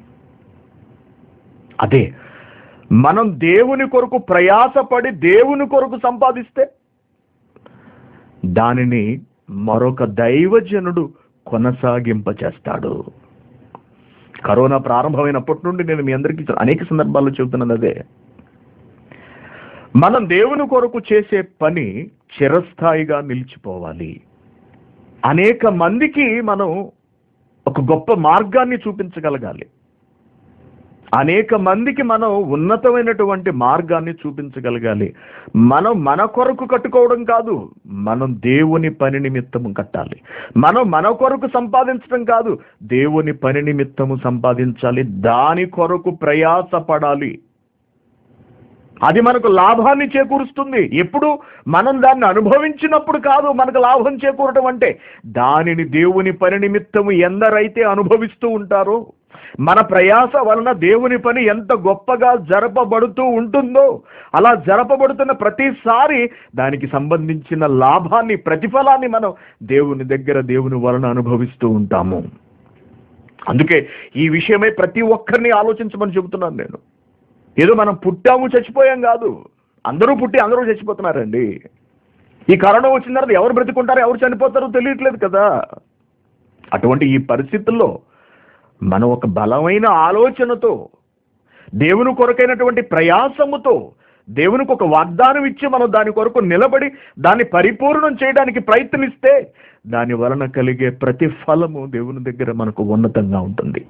అదే మనం దేవుని కొరకు ప్రయాసపడి దేవుని కొరకు సంపాదిస్తే దానిని మరొక దైవజనుడు కొనసాగింప చేస్తాడు కరోనా ప్రారంభమైనప్పటి నుండి నేను మీ అందరికీ అనేక సందర్భాల్లో చెబుతున్నది అదే మనం దేవుని కొరకు చేసే పని చిరస్థాయిగా నిలిచిపోవాలి అనేక మందికి మనం ఒక గొప్ప మార్గాన్ని చూపించగలగాలి అనేక మందికి మనం ఉన్నతమైనటువంటి మార్గాన్ని చూపించగలగాలి మనం మన కొరకు కట్టుకోవడం కాదు మనం దేవుని పని నిమిత్తము కట్టాలి మనం మన కొరకు సంపాదించడం కాదు దేవుని పని నిమిత్తము సంపాదించాలి దాని కొరకు ప్రయాసపడాలి అది మనకు లాభాన్ని చేకూరుస్తుంది ఎప్పుడు మనం దాన్ని అనుభవించినప్పుడు కాదు మనకు లాభం చేకూరటం అంటే దానిని దేవుని పని నిమిత్తము ఎందరైతే అనుభవిస్తూ ఉంటారో మన ప్రయాస వలన దేవుని పని ఎంత గొప్పగా జరపబడుతూ ఉంటుందో అలా జరపబడుతున్న ప్రతిసారి దానికి సంబంధించిన లాభాన్ని ప్రతిఫలాన్ని మనం దేవుని దగ్గర దేవుని వలన అనుభవిస్తూ ఉంటాము అందుకే ఈ విషయమై ప్రతి ఒక్కరిని ఆలోచించమని చెబుతున్నాను నేను ఏదో మనం పుట్టాము చచ్చిపోయాం కాదు అందరూ పుట్టి అందరూ చచ్చిపోతున్నారండి ఈ కరోనా వచ్చిన తర్వాత ఎవరు బ్రతుకుంటారో ఎవరు చనిపోతారో తెలియట్లేదు కదా అటువంటి ఈ పరిస్థితుల్లో మనం ఒక బలమైన ఆలోచనతో దేవుని కొరకైనటువంటి ప్రయాసముతో దేవునికి ఒక వాగ్దానం ఇచ్చి మనం దాని కొరకు నిలబడి దాన్ని పరిపూర్ణం చేయడానికి ప్రయత్నిస్తే దాని వలన కలిగే ప్రతిఫలము దేవుని దగ్గర మనకు ఉన్నతంగా ఉంటుంది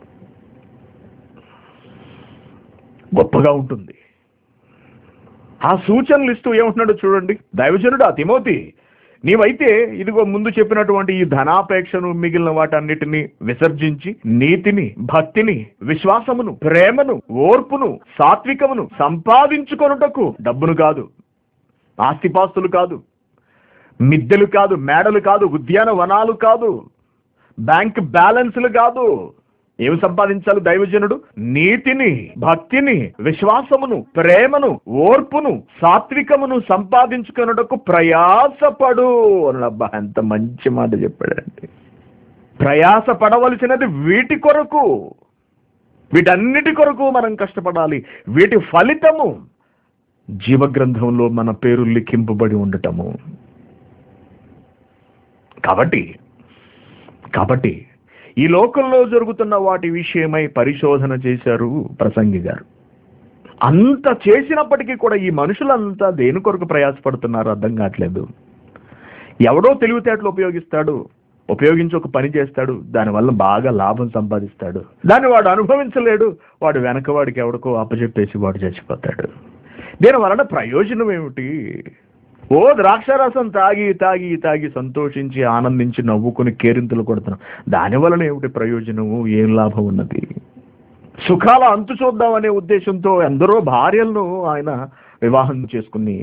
గొప్పగా ఉంటుంది ఆ సూచనలు ఇస్తూ ఏమంటున్నాడో చూడండి దైవజనుడు ఆ తిమోతి నీవైతే ఇదిగో ముందు చెప్పినటువంటి ఈ ధనాపేక్షను మిగిలిన వాటన్నిటిని విసర్జించి నీతిని భక్తిని విశ్వాసమును ప్రేమను ఓర్పును సాత్వికమును సంపాదించుకొనుటకు డబ్బును కాదు ఆస్తిపాస్తులు కాదు మిద్దెలు కాదు మేడలు కాదు ఉద్యానవనాలు కాదు బ్యాంక్ బ్యాలెన్స్లు కాదు ఏమి సంపాదించాలి దైవజనుడు నీతిని భక్తిని విశ్వాసమును ప్రేమను ఓర్పును సాత్వికమును సంపాదించుకున్నటకు ప్రయాసపడు అబ్బా ఎంత మంచి మాట చెప్పాడండి ప్రయాస పడవలసినది వీటి కొరకు వీటన్నిటి కొరకు మనం కష్టపడాలి వీటి ఫలితము జీవగ్రంథంలో మన పేరు లిఖింపబడి ఉండటము కాబట్టి కాబట్టి ఈ లోకంలో జరుగుతున్న వాటి విషయమై పరిశోధన చేశారు ప్రసంగి గారు అంత చేసినప్పటికీ కూడా ఈ మనుషులంతా దేని కొరకు ప్రయాసపడుతున్నారు అర్థం కావట్లేదు ఎవడో తెలివితేటలు ఉపయోగిస్తాడు ఉపయోగించి ఒక పని చేస్తాడు దానివల్ల బాగా లాభం సంపాదిస్తాడు దాన్ని వాడు అనుభవించలేడు వాడు వెనక వాడికి ఎవడికో అప్పచెప్పేసి వాడు చచ్చిపోతాడు దీని వలన ప్రయోజనం ఏమిటి ఓ ద్రాక్షారసం తాగి తాగి తాగి సంతోషించి ఆనందించి నవ్వుకుని కేరింతలు కొడుతున్నాం దాని వలన ఏమిటి ప్రయోజనము ఏం లాభం ఉన్నది సుఖాల అంతు చూద్దామనే ఉద్దేశంతో ఎందరో భార్యలను ఆయన వివాహం చేసుకుని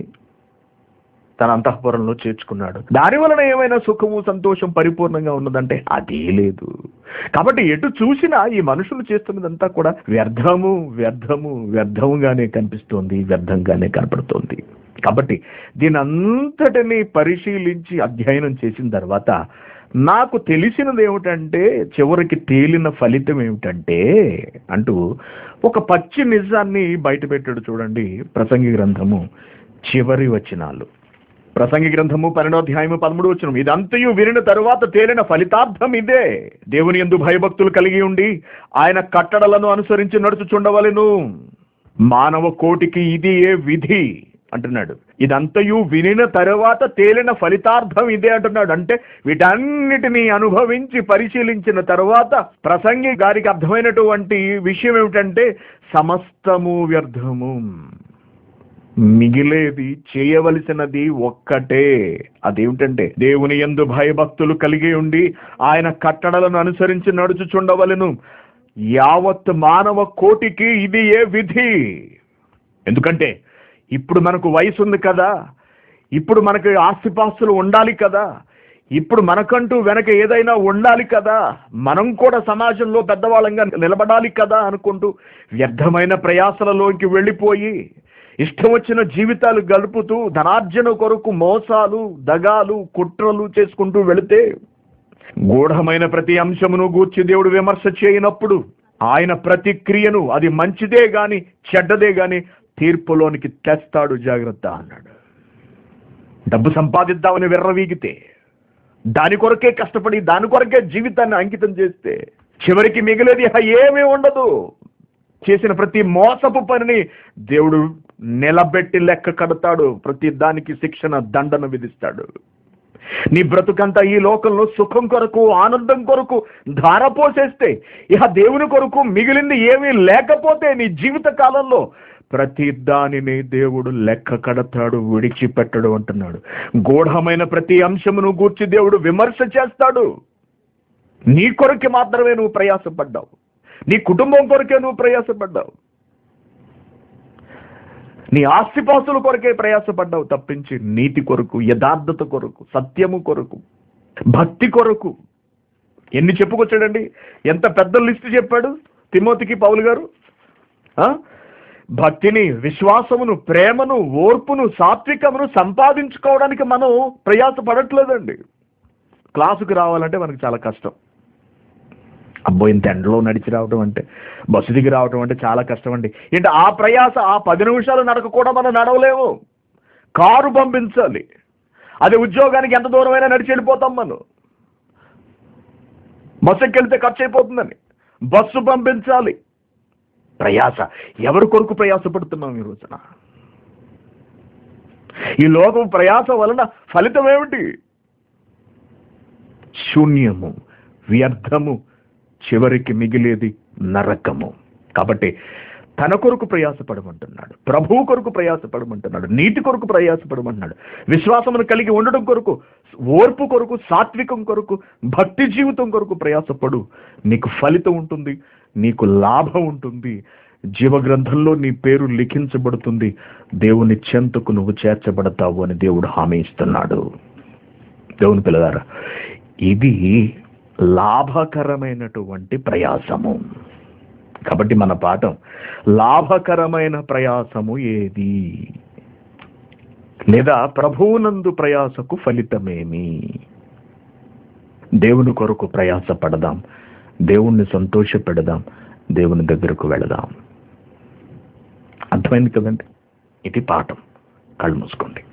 తన అంతఃపురంలో చేర్చుకున్నాడు దాని వలన ఏమైనా సుఖము సంతోషం పరిపూర్ణంగా ఉన్నదంటే అదే లేదు కాబట్టి ఎటు చూసినా ఈ మనుషులు చేస్తున్నదంతా కూడా వ్యర్థము వ్యర్థము వ్యర్థముగానే కనిపిస్తోంది వ్యర్థంగానే కనపడుతోంది కాబట్టి దీని అంతటిని పరిశీలించి అధ్యయనం చేసిన తర్వాత నాకు తెలిసినది ఏమిటంటే చివరికి తేలిన ఫలితం ఏమిటంటే అంటూ ఒక పచ్చి నిజాన్ని బయటపెట్టాడు చూడండి ప్రసంగి గ్రంథము చివరి వచనాలు ప్రసంగి గ్రంథము పన్నెండోధ్యాయము పదమూడు వచ్చిన ఇదంతయు వినిన తరువాత తేలిన ఫలితార్థం ఇదే దేవుని ఎందు భయభక్తులు కలిగి ఉండి ఆయన కట్టడలను అనుసరించి నడుచుచుండవలెను మానవ కోటికి ఇది ఏ విధి అంటున్నాడు ఇదంతయు వినిన తరువాత తేలిన ఫలితార్థం ఇదే అంటున్నాడు అంటే వీటన్నిటిని అనుభవించి పరిశీలించిన తరువాత ప్రసంగి గారికి అర్థమైనటువంటి విషయం ఏమిటంటే సమస్తము వ్యర్థము మిగిలేది చేయవలసినది ఒక్కటే అదేమిటంటే దేవుని ఎందు భయభక్తులు కలిగి ఉండి ఆయన కట్టడలను అనుసరించి నడుచుచుండవలను యావత్ మానవ కోటికి ఇది ఏ విధి ఎందుకంటే ఇప్పుడు మనకు వయసు ఉంది కదా ఇప్పుడు మనకి ఆస్తిపాస్తులు ఉండాలి కదా ఇప్పుడు మనకంటూ వెనక ఏదైనా ఉండాలి కదా మనం కూడా సమాజంలో పెద్దవాళ్ళంగా నిలబడాలి కదా అనుకుంటూ వ్యర్థమైన ప్రయాసలలోకి వెళ్ళిపోయి ఇష్టం వచ్చిన జీవితాలు గడుపుతూ ధనార్జన కొరకు మోసాలు దగాలు కుట్రలు చేసుకుంటూ వెళితే గూఢమైన ప్రతి అంశమును గూర్చి దేవుడు విమర్శ చేయనప్పుడు ఆయన ప్రతి క్రియను అది మంచిదే గాని చెడ్డదే గాని తీర్పులోనికి తెస్తాడు జాగ్రత్త అన్నాడు డబ్బు సంపాదిద్దామని విర్రవీగితే దాని కొరకే కష్టపడి దాని కొరకే జీవితాన్ని అంకితం చేస్తే చివరికి మిగిలేది ఇహ ఏమీ ఉండదు చేసిన ప్రతి మోసపు పనిని దేవుడు నిలబెట్టి లెక్క కడతాడు ప్రతి దానికి శిక్షణ దండన విధిస్తాడు నీ బ్రతుకంతా ఈ లోకంలో సుఖం కొరకు ఆనందం కొరకు ధారపోసేస్తే ఇహ దేవుని కొరకు మిగిలింది ఏమీ లేకపోతే నీ జీవిత కాలంలో ప్రతి దానిని దేవుడు లెక్క కడతాడు విడిచిపెట్టడు అంటున్నాడు గూఢమైన ప్రతి అంశమును గూర్చి దేవుడు విమర్శ చేస్తాడు నీ కొరకి మాత్రమే నువ్వు ప్రయాసపడ్డావు నీ కుటుంబం కొరకే నువ్వు ప్రయాసపడ్డావు నీ ఆస్తిపాస్తుల కొరకే ప్రయాసపడ్డావు తప్పించి నీతి కొరకు యథార్థత కొరకు సత్యము కొరకు భక్తి కొరకు ఎన్ని చెప్పుకొచ్చాడండి ఎంత పెద్ద లిస్ట్ చెప్పాడు తిమోతికి పౌలు గారు ఆ? భక్తిని విశ్వాసమును ప్రేమను ఓర్పును సాత్వికమును సంపాదించుకోవడానికి మనం ప్రయాస పడట్లేదండి క్లాసుకు రావాలంటే మనకు చాలా కష్టం అబ్బో ఇంత ఎండలో నడిచి రావడం అంటే బస్సు దిగి రావడం అంటే చాలా కష్టం అండి ఏంటి ఆ ప్రయాస ఆ పది నిమిషాలు నడక కూడా మనం నడవలేము కారు పంపించాలి అది ఉద్యోగానికి ఎంత దూరమైనా నడిచి వెళ్ళిపోతాం మనం బస్సు ఎక్కెళ్తే ఖర్చు అయిపోతుందని బస్సు పంపించాలి ప్రయాస ఎవరి కొరకు ప్రయాసపడుతున్నాం ఈ రోజున ఈ లోకం ప్రయాస వలన ఫలితం ఏమిటి శూన్యము వ్యర్థము చివరికి మిగిలేది నరకము కాబట్టి తన కొరకు ప్రయాసపడమంటున్నాడు ప్రభువు కొరకు ప్రయాసపడమంటున్నాడు నీతి కొరకు ప్రయాసపడమంటున్నాడు విశ్వాసమును కలిగి ఉండడం కొరకు ఓర్పు కొరకు సాత్వికం కొరకు భక్తి జీవితం కొరకు ప్రయాసపడు నీకు ఫలితం ఉంటుంది నీకు లాభం ఉంటుంది జీవగ్రంథంలో నీ పేరు లిఖించబడుతుంది దేవుని చెంతకు నువ్వు చేర్చబడతావు అని దేవుడు హామీ ఇస్తున్నాడు దేవుని పిల్లగారా ఇది లాభకరమైనటువంటి ప్రయాసము కాబట్టి మన పాఠం లాభకరమైన ప్రయాసము ఏది లేదా ప్రభువునందు ప్రయాసకు ఫలితమేమి దేవుని కొరకు ప్రయాస పడదాం దేవుణ్ణి సంతోష పెడదాం దేవుని దగ్గరకు వెళదాం అర్థమైంది కదండి ఇది పాఠం కళ్ళు మూసుకోండి